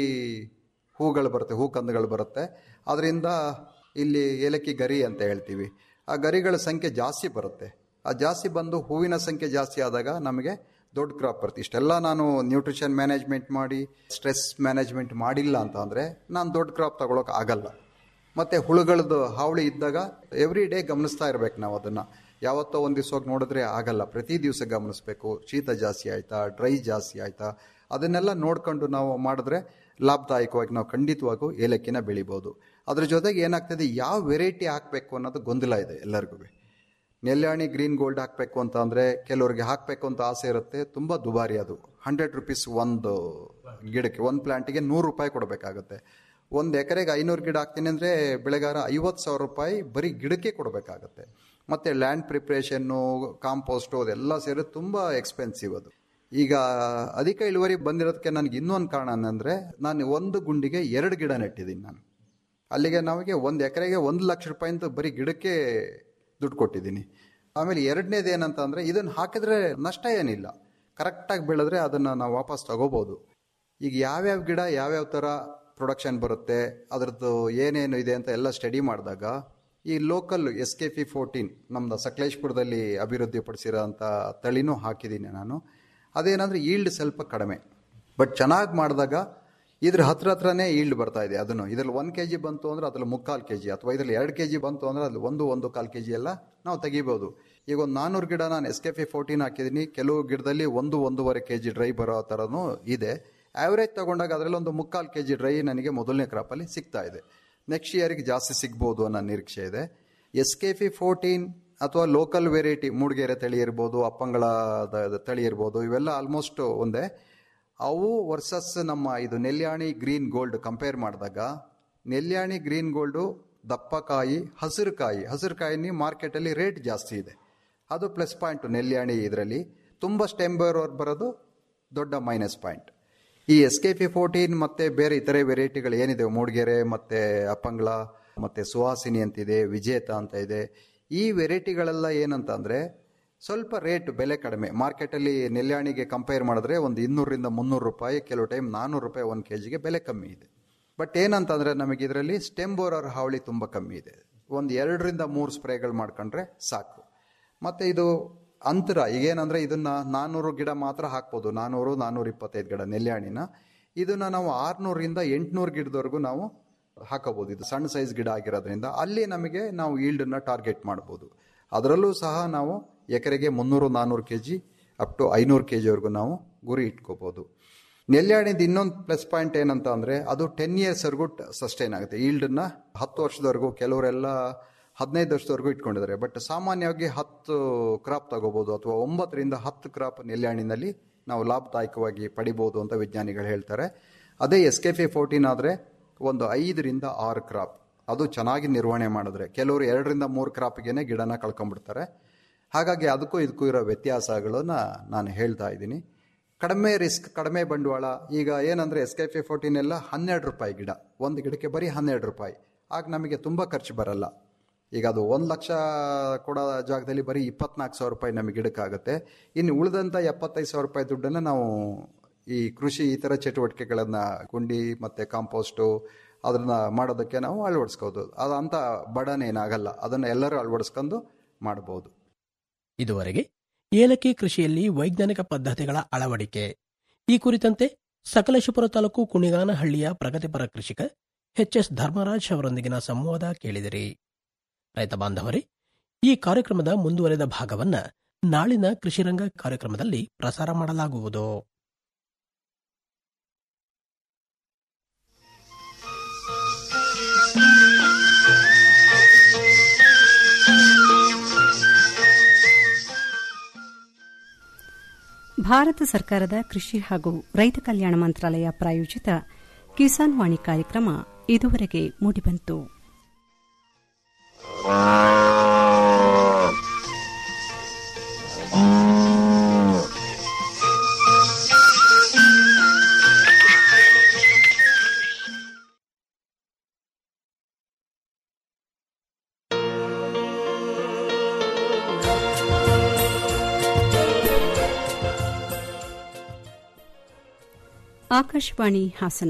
ಹೂಗಳು ಬರುತ್ತೆ ಹೂ ಕಂದುಗಳು ಬರುತ್ತೆ ಅದರಿಂದ ಇಲ್ಲಿ ಏಲಕ್ಕಿ ಗರಿ ಅಂತ ಹೇಳ್ತೀವಿ ಆ ಗರಿಗಳ ಸಂಖ್ಯೆ ಜಾಸ್ತಿ ಬರುತ್ತೆ ಆ ಜಾಸ್ತಿ ಬಂದು ಹೂವಿನ ಸಂಖ್ಯೆ ಜಾಸ್ತಿ ಆದಾಗ ನಮಗೆ ದೊಡ್ಡ ಕ್ರಾಪ್ ಬರುತ್ತೆ ಇಷ್ಟೆಲ್ಲ ನಾನು ನ್ಯೂಟ್ರಿಷನ್ ಮ್ಯಾನೇಜ್ಮೆಂಟ್ ಮಾಡಿ ಸ್ಟ್ರೆಸ್ ಮ್ಯಾನೇಜ್ಮೆಂಟ್ ಮಾಡಿಲ್ಲ ಅಂತ ಅಂದರೆ ನಾನು ದೊಡ್ಡ ಕ್ರಾಪ್ ತಗೊಳಕ್ಕೆ ಆಗಲ್ಲ ಮತ್ತು ಹುಳುಗಳದ್ದು ಹಾವಳಿ ಇದ್ದಾಗ ಎವ್ರಿ ಡೇ ಗಮನಿಸ್ತಾ ಇರ್ಬೇಕು ನಾವು ಅದನ್ನು ಯಾವತ್ತೋ ಒಂದು ದಿವಸ ಹೋಗಿ ನೋಡಿದ್ರೆ ಆಗಲ್ಲ ಪ್ರತಿ ದಿವಸ ಗಮನಿಸ್ಬೇಕು ಶೀತ ಜಾಸ್ತಿ ಆಯ್ತಾ ಡ್ರೈ ಜಾಸ್ತಿ ಆಯ್ತಾ ಅದನ್ನೆಲ್ಲ ನೋಡ್ಕೊಂಡು ನಾವು ಮಾಡಿದ್ರೆ ಲಾಭದಾಯಕವಾಗಿ ನಾವು ಖಂಡಿತವಾಗೂ ಏಲಕ್ಕಿನ ಬೆಳಿಬೋದು ಅದ್ರ ಜೊತೆಗೆ ಏನಾಗ್ತದೆ ಯಾವ ವೆರೈಟಿ ಹಾಕಬೇಕು ಅನ್ನೋದು ಗೊಂದಲ ಇದೆ ಎಲ್ಲರಿಗೂ ನೆಲ್ಯಾಣಿ ಗ್ರೀನ್ ಗೋಲ್ಡ್ ಹಾಕಬೇಕು ಅಂತ ಅಂದರೆ ಕೆಲವರಿಗೆ ಹಾಕಬೇಕು ಅಂತ ಆಸೆ ಇರುತ್ತೆ ತುಂಬ ದುಬಾರಿ ಅದು ಹಂಡ್ರೆಡ್ ರುಪೀಸ್ ಒಂದು ಗಿಡಕ್ಕೆ ಒಂದು ಪ್ಲಾಂಟಿಗೆ ನೂರು ರೂಪಾಯಿ ಕೊಡಬೇಕಾಗುತ್ತೆ ಒಂದು ಎಕರೆಗೆ ಐನೂರು ಗಿಡ ಹಾಕ್ತೀನಿ ಅಂದರೆ ಬೆಳೆಗಾರ ಐವತ್ತು ಸಾವಿರ ರೂಪಾಯಿ ಬರೀ ಗಿಡಕ್ಕೆ ಕೊಡಬೇಕಾಗತ್ತೆ ಮತ್ತು ಲ್ಯಾಂಡ್ ಪ್ರಿಪ್ರೇಷನ್ನು ಕಾಂಪೋಸ್ಟು ಅದೆಲ್ಲ ಸೇರಿ ತುಂಬ ಎಕ್ಸ್ಪೆನ್ಸಿವ್ ಅದು ಈಗ ಅಧಿಕ ಇಳುವರಿ ಬಂದಿರೋದಕ್ಕೆ ನನಗೆ ಇನ್ನೊಂದು ಕಾರಣ ಅಂದರೆ ನಾನು ಒಂದು ಗುಂಡಿಗೆ ಎರಡು ಗಿಡ ನೆಟ್ಟಿದ್ದೀನಿ ನಾನು ಅಲ್ಲಿಗೆ ನಮಗೆ ಒಂದು ಎಕರೆಗೆ ಒಂದು ಲಕ್ಷ ರೂಪಾಯಿಂದ ಬರೀ ಗಿಡಕ್ಕೆ ದುಡ್ಡು ಕೊಟ್ಟಿದ್ದೀನಿ ಆಮೇಲೆ ಎರಡನೇದು ಏನಂತ ಅಂದರೆ ಇದನ್ನು ಹಾಕಿದ್ರೆ ನಷ್ಟ ಏನಿಲ್ಲ ಕರೆಕ್ಟಾಗಿ ಬೆಳೆದ್ರೆ ಅದನ್ನು ನಾವು ವಾಪಸ್ ತಗೋಬೋದು ಈಗ ಯಾವ್ಯಾವ ಗಿಡ ಯಾವ್ಯಾವ ಥರ ಪ್ರೊಡಕ್ಷನ್ ಬರುತ್ತೆ ಅದರದ್ದು ಏನೇನು ಇದೆ ಅಂತ ಎಲ್ಲ ಸ್ಟಡಿ ಮಾಡಿದಾಗ ಈ local S K P fourteen ನಮ್ದು ಸಕಲೇಶ್ಪುರದಲ್ಲಿ ಅಭಿವೃದ್ಧಿಪಡಿಸಿರೋ ಅಂಥ ತಳಿನೂ ಹಾಕಿದ್ದೀನಿ ನಾನು ಅದೇನಂದರೆ ಈಲ್ಡ್ ಸ್ವಲ್ಪ ಕಡಿಮೆ ಬಟ್ ಚೆನ್ನಾಗಿ ಮಾಡಿದಾಗ ಇದ್ರ ಹತ್ರ ಹತ್ರನೇ ಈಲ್ಡ್ ಬರ್ತಾ ಇದೆ ಅದನ್ನು ಇದ್ರಲ್ಲಿ ಒಂದು ಕೆ ಜಿ ಬಂತು ಅಂದ್ರೆ ಅದ್ರಲ್ಲಿ ಮುಕ್ಕಾಲು ಕೆ ಜಿ ಅಥವಾ ಇದ್ರಲ್ಲಿ ಎರಡು ಕೆ ಜಿ ಬಂತು ಅಂದ್ರೆ ಅದ್ರಲ್ಲಿ ಒಂದು ಒಂದು ಕಾಲು ಕೆ ಜಿ ಎಲ್ಲ ನಾವು ತೆಗಿಬೋದು ಈಗ ಒಂದು ನಾನ್ನೂರು ಗಿಡ ನಾನು ಎಸ್ ಕೆ ಪಿ ಫೋರ್ಟೀನ್ ಹಾಕಿದ್ದೀನಿ ಕೆಲವು ಗಿಡದಲ್ಲಿ ಒಂದು ಒಂದೂವರೆ ಕೆ ಜಿ ಡ್ರೈ ಬರೋ ಥರನೂ ಇದೆ ಆವ್ರೇಜ್ ತಗೊಂಡಾಗ ಅದರಲ್ಲಿ ಒಂದು ಮುಕ್ಕಾಲು ಕೆ ಜಿ ಡ್ರೈ ನನಗೆ ಮೊದಲನೇ ಕ್ರಾಪಲ್ಲಿ ಸಿಗ್ತಾ ಇದೆ ನೆಕ್ಸ್ಟ್ ಇಯರ್ಗೆ ಜಾಸ್ತಿ ಸಿಗ್ಬೋದು ಅನ್ನೋ ನಿರೀಕ್ಷೆ ಇದೆ ಎಸ್ ಕೆ ಪಿ ಫೋರ್ಟೀನ್ ಅಥವಾ ಲೋಕಲ್ ವೆರೈಟಿ ಮೂಡಿಗೆರೆ ತಳಿ ಇರ್ಬೋದು ಅಪ್ಪಂಗಳ ತಳಿ ಇರ್ಬೋದು ಇವೆಲ್ಲ ಆಲ್ಮೋಸ್ಟ್ ಒಂದೇ ಅವು ವರ್ಸಸ್ ನಮ್ಮ ಇದು ನೆಲ್ಯಾಣಿ ಗ್ರೀನ್ ಗೋಲ್ಡ್ ಕಂಪೇರ್ ಮಾಡಿದಾಗ ನೆಲ್ಯಾಣಿ ಗ್ರೀನ್ ಗೋಲ್ಡು ದಪ್ಪಕಾಯಿ ಹಸಿರು ಕಾಯಿ ಹಸಿರು ಕಾಯಿನಿ ಮಾರ್ಕೆಟಲ್ಲಿ ರೇಟ್ ಜಾಸ್ತಿ ಇದೆ ಅದು ಪ್ಲಸ್ ಪಾಯಿಂಟ್ ನೆಲ್ಯಾಣಿ ಇದರಲ್ಲಿ ತುಂಬ ಸ್ಟೆಮ್ ಬರೋರು ಬರೋದು ದೊಡ್ಡ ಮೈನಸ್ ಪಾಯಿಂಟ್ ಈ ಎಸ್ ಕೆ ಪಿ ಫೋರ್ಟೀನ್ ಮತ್ತು ಬೇರೆ ಇತರೆ ವೆರೈಟಿಗಳು ಏನಿದೆ ಮೂಡಿಗೆರೆ ಮತ್ತು ಅಪ್ಪಂಗಳ ಮತ್ತು ಸುಹಾಸಿನಿ ಅಂತಿದೆ ವಿಜೇತ ಅಂತ ಇದೆ ಈ ವೆರೈಟಿಗಳೆಲ್ಲ ಏನಂತ ಅಂದರೆ ಸ್ವಲ್ಪ ರೇಟ್ ಬೆಲೆ ಕಡಿಮೆ ಮಾರ್ಕೆಟಲ್ಲಿ ನೆಲ್ಯಾಣಿಗೆ ಕಂಪೇರ್ ಮಾಡಿದ್ರೆ ಒಂದು ಇನ್ನೂರರಿಂದ ಮುನ್ನೂರು ರೂಪಾಯಿ ಕೆಲವು ಟೈಮ್ ನಾನ್ನೂರು ರೂಪಾಯಿ ಒಂದು ಕೆ ಜಿಗೆ ಬೆಲೆ ಕಮ್ಮಿ ಇದೆ ಬಟ್ ಏನಂತಂದರೆ ನಮಗೆ ಇದರಲ್ಲಿ ಸ್ಟೆಮ್ ಬೋರರ್ ಹಾವಳಿ ತುಂಬ ಕಮ್ಮಿ ಇದೆ ಒಂದು ಎರಡರಿಂದ ಮೂರು ಸ್ಪ್ರೇಗಳು ಮಾಡ್ಕೊಂಡ್ರೆ ಸಾಕು ಮತ್ತು ಇದು ಅಂತರ ಈಗೇನಂದರೆ ಇದನ್ನು ನಾನ್ನೂರು ಗಿಡ ಮಾತ್ರ ಹಾಕ್ಬೋದು ನಾನ್ನೂರು ನಾನ್ನೂರ ಇಪ್ಪತ್ತೈದು ಗಿಡ ನೆಲ್ಯಾಣಿನ ಇದನ್ನು ನಾವು ಆರುನೂರಿಂದ ಎಂಟುನೂರು ಗಿಡದವರೆಗೂ ನಾವು ಹಾಕೋಬೋದು ಇದು ಸಣ್ಣ ಸೈಜ್ ಗಿಡ ಆಗಿರೋದ್ರಿಂದ ಅಲ್ಲಿ ನಮಗೆ ನಾವು ಈಲ್ಡನ್ನು ಟಾರ್ಗೆಟ್ ಮಾಡ್ಬೋದು ಅದರಲ್ಲೂ ಸಹ ನಾವು ಎಕರೆಗೆ ಮುನ್ನೂರು ನಾನ್ನೂರು ಕೆ ಜಿ ಅಪ್ ಟು ಐನೂರು ಕೆ ಜಿವರೆಗೂ ನಾವು ಗುರಿ ಇಟ್ಕೋಬೋದು ನೆಲ್ಯಾಣಿದ ಇನ್ನೊಂದು ಪ್ಲಸ್ ಪಾಯಿಂಟ್ ಏನಂತ ಅಂದರೆ ಅದು ಟೆನ್ ಇಯರ್ಸ್ವರೆಗೂ ಸಸ್ಟೈನ್ ಆಗುತ್ತೆ ಈಲ್ಡನ್ನ ಹತ್ತು ವರ್ಷದವರೆಗೂ ಕೆಲವರೆಲ್ಲ ಹದಿನೈದು ವರ್ಷದವರೆಗೂ ಇಟ್ಕೊಂಡಿದ್ದಾರೆ ಬಟ್ ಸಾಮಾನ್ಯವಾಗಿ ಹತ್ತು ಕ್ರಾಪ್ ತಗೋಬೋದು ಅಥವಾ ಒಂಬತ್ತರಿಂದ ಹತ್ತು ಕ್ರಾಪ್ ನೆಲ್ಯಾಣಿನಲ್ಲಿ ನಾವು ಲಾಭದಾಯಕವಾಗಿ ಪಡಿಬೋದು ಅಂತ ವಿಜ್ಞಾನಿಗಳು ಹೇಳ್ತಾರೆ ಅದೇ ಎಸ್ ಕೆ ಫಿ ಫೋರ್ಟೀನ್ ಆದರೆ ಒಂದು ಐದರಿಂದ ಆರು ಕ್ರಾಪ್ ಅದು ಚೆನ್ನಾಗಿ ನಿರ್ವಹಣೆ ಮಾಡಿದ್ರೆ ಕೆಲವರು ಎರಡರಿಂದ ಮೂರು ಕ್ರಾಪ್ಗೆನೆ ಗಿಡನ ಕಳ್ಕೊಂಡ್ಬಿಡ್ತಾರೆ ಹಾಗಾಗಿ ಅದಕ್ಕೂ ಇದಕ್ಕೂ ಇರೋ ವ್ಯತ್ಯಾಸಗಳನ್ನ ನಾನು ಹೇಳ್ತಾ ಇದ್ದೀನಿ ಕಡಿಮೆ ರಿಸ್ಕ್ ಕಡಿಮೆ ಬಂಡವಾಳ ಈಗ ಏನಂದರೆ ಎಸ್ ಕೆ ಪಿ ಫೋರ್ಟೀನ್ ಎಲ್ಲ ಹನ್ನೆರಡು ರೂಪಾಯಿ ಗಿಡ ಒಂದು ಗಿಡಕ್ಕೆ ಬರೀ ಹನ್ನೆರಡು ರೂಪಾಯಿ ಆಗ ನಮಗೆ ತುಂಬ ಖರ್ಚು ಬರಲ್ಲ ಈಗ ಅದು ಒಂದು ಲಕ್ಷ ಕೊಡೋ ಜಾಗದಲ್ಲಿ ಬರೀ ಇಪ್ಪತ್ನಾಲ್ಕು ಸಾವಿರ ರೂಪಾಯಿ ನಮಗೆ ಗಿಡಕ್ಕಾಗುತ್ತೆ ಇನ್ನು ಉಳಿದಂಥ ಎಪ್ಪತ್ತೈದು ಸಾವಿರ ರೂಪಾಯಿ ದುಡ್ಡನ್ನು ನಾವು ಈ ಕೃಷಿ ಇತರ ಚಟುವಟಿಕೆಗಳನ್ನು ಗುಂಡಿ ಮತ್ತು ಕಾಂಪೋಸ್ಟು ಅದನ್ನ ಮಾಡೋದಕ್ಕೆ ನಾವು ಅಳವಡಿಸ್ಕೋದು ಅದು ಅಂತ ಬಡನೆ ಏನಾಗಲ್ಲ ಅದನ್ನು ಎಲ್ಲರೂ ಅಳವಡಿಸ್ಕೊಂಡು ಮಾಡ್ಬೋದು ಇದುವರೆಗೆ ಏಲಕ್ಕಿ ಕೃಷಿಯಲ್ಲಿ ವೈಜ್ಞಾನಿಕ ಪದ್ಧತಿಗಳ ಅಳವಡಿಕೆ ಈ ಕುರಿತಂತೆ ಸಕಲೇಶಪುರ ತಾಲೂಕು ಕುಣಿಗಾನಹಳ್ಳಿಯ ಪ್ರಗತಿಪರ ಕೃಷಿಕ ಎಚ್ಎಸ್ ಧರ್ಮರಾಜ್ ಅವರೊಂದಿಗಿನ ಸಂವಾದ ಕೇಳಿದಿರಿ ರೈತ ಬಾಂಧವರೇ ಈ ಕಾರ್ಯಕ್ರಮದ ಮುಂದುವರೆದ ಭಾಗವನ್ನ ನಾಳಿನ ಕೃಷಿರಂಗ ಕಾರ್ಯಕ್ರಮದಲ್ಲಿ ಪ್ರಸಾರ ಮಾಡಲಾಗುವುದು ಭಾರತ ಸರ್ಕಾರದ ಕೃಷಿ ಹಾಗೂ ರೈತ ಕಲ್ಯಾಣ ಮಂತ್ರಾಲಯ ಪ್ರಾಯೋಜಿತ ಕಿಸಾನ್ ವಾಣಿ ಕಾರ್ಯಕ್ರಮ ಇದುವರೆಗೆ ಮೂಡಿಬಂತು ಆಕಾಶವಾಣಿ ಹಾಸನ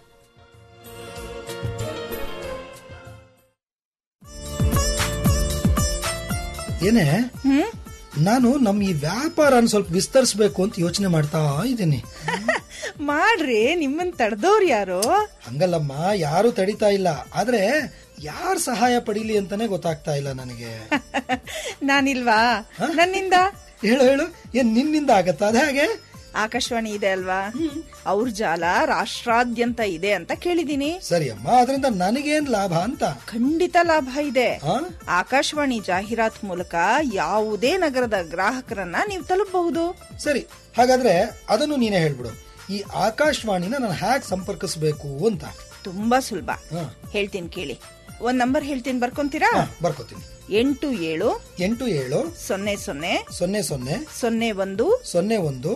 ಏನೇ ನಾನು ನಮ್ ಈ ವ್ಯಾಪಾರನ ಸ್ವಲ್ಪ ವಿಸ್ತರಿಸಬೇಕು ಅಂತ ಯೋಚನೆ ಮಾಡ್ತಾ ಇದ್ದೀನಿ ಮಾಡ್ರಿ ನಿಮ್ಮನ್ ತಡೆದವ್ರು ಯಾರು ಹಂಗಲ್ಲಮ್ಮ ಯಾರು ತಡಿತಾ ಇಲ್ಲ ಆದ್ರೆ ಯಾರ್ ಸಹಾಯ ಪಡೀಲಿ ಅಂತಾನೆ ಗೊತ್ತಾಗ್ತಾ ಇಲ್ಲ ನನಗೆ ನಾನಿಲ್ವಾ ನನ್ನಿಂದ ಹೇಳು ಹೇಳು ಏನ್ ನಿನ್ನಿಂದ ಆಗತ್ತಾ ಅದೇ ಹಾಗೆ ಆಕಾಶವಾಣಿ ಇದೆ ಅಲ್ವಾ ಅವ್ರ ಜಾಲ ರಾಷ್ಟ್ರಾದ್ಯಂತ ಇದೆ ಅಂತ ಕೇಳಿದೀನಿ ಸರಿ ಅಮ್ಮ ಅದರಿಂದ ನನಗೇನ್ ಲಾಭ ಅಂತ ಖಂಡಿತ ಲಾಭ ಇದೆ ಆಕಾಶವಾಣಿ ಜಾಹೀರಾತ್ ಮೂಲಕ ಯಾವುದೇ ನಗರದ ಗ್ರಾಹಕರನ್ನ ನೀವು ತಲುಪಬಹುದು ಸರಿ ಹಾಗಾದ್ರೆ ಅದನ್ನು ನೀನೇ ಹೇಳ್ಬಿಡು ಈ ಆಕಾಶವಾಣಿನ ನಾನು ಹ್ಯಾಕ್ ಸಂಪರ್ಕಿಸಬೇಕು ಅಂತ ತುಂಬಾ ಸುಲಭ ಹೇಳ್ತೀನಿ ಕೇಳಿ ಒಂದ್ ನಂಬರ್ ಹೇಳ್ತೀನಿ ಬರ್ಕೊಂತೀರಾ ಬರ್ಕೋತೀನಿ ಎಂಟು ಏಳು ಎಂಟು ಏಳು ಸೊನ್ನೆ ಸೊನ್ನೆ ಸೊನ್ನೆ ಸೊನ್ನೆ ಸೊನ್ನೆ ಒಂದು ಸೊನ್ನೆ ಒಂದು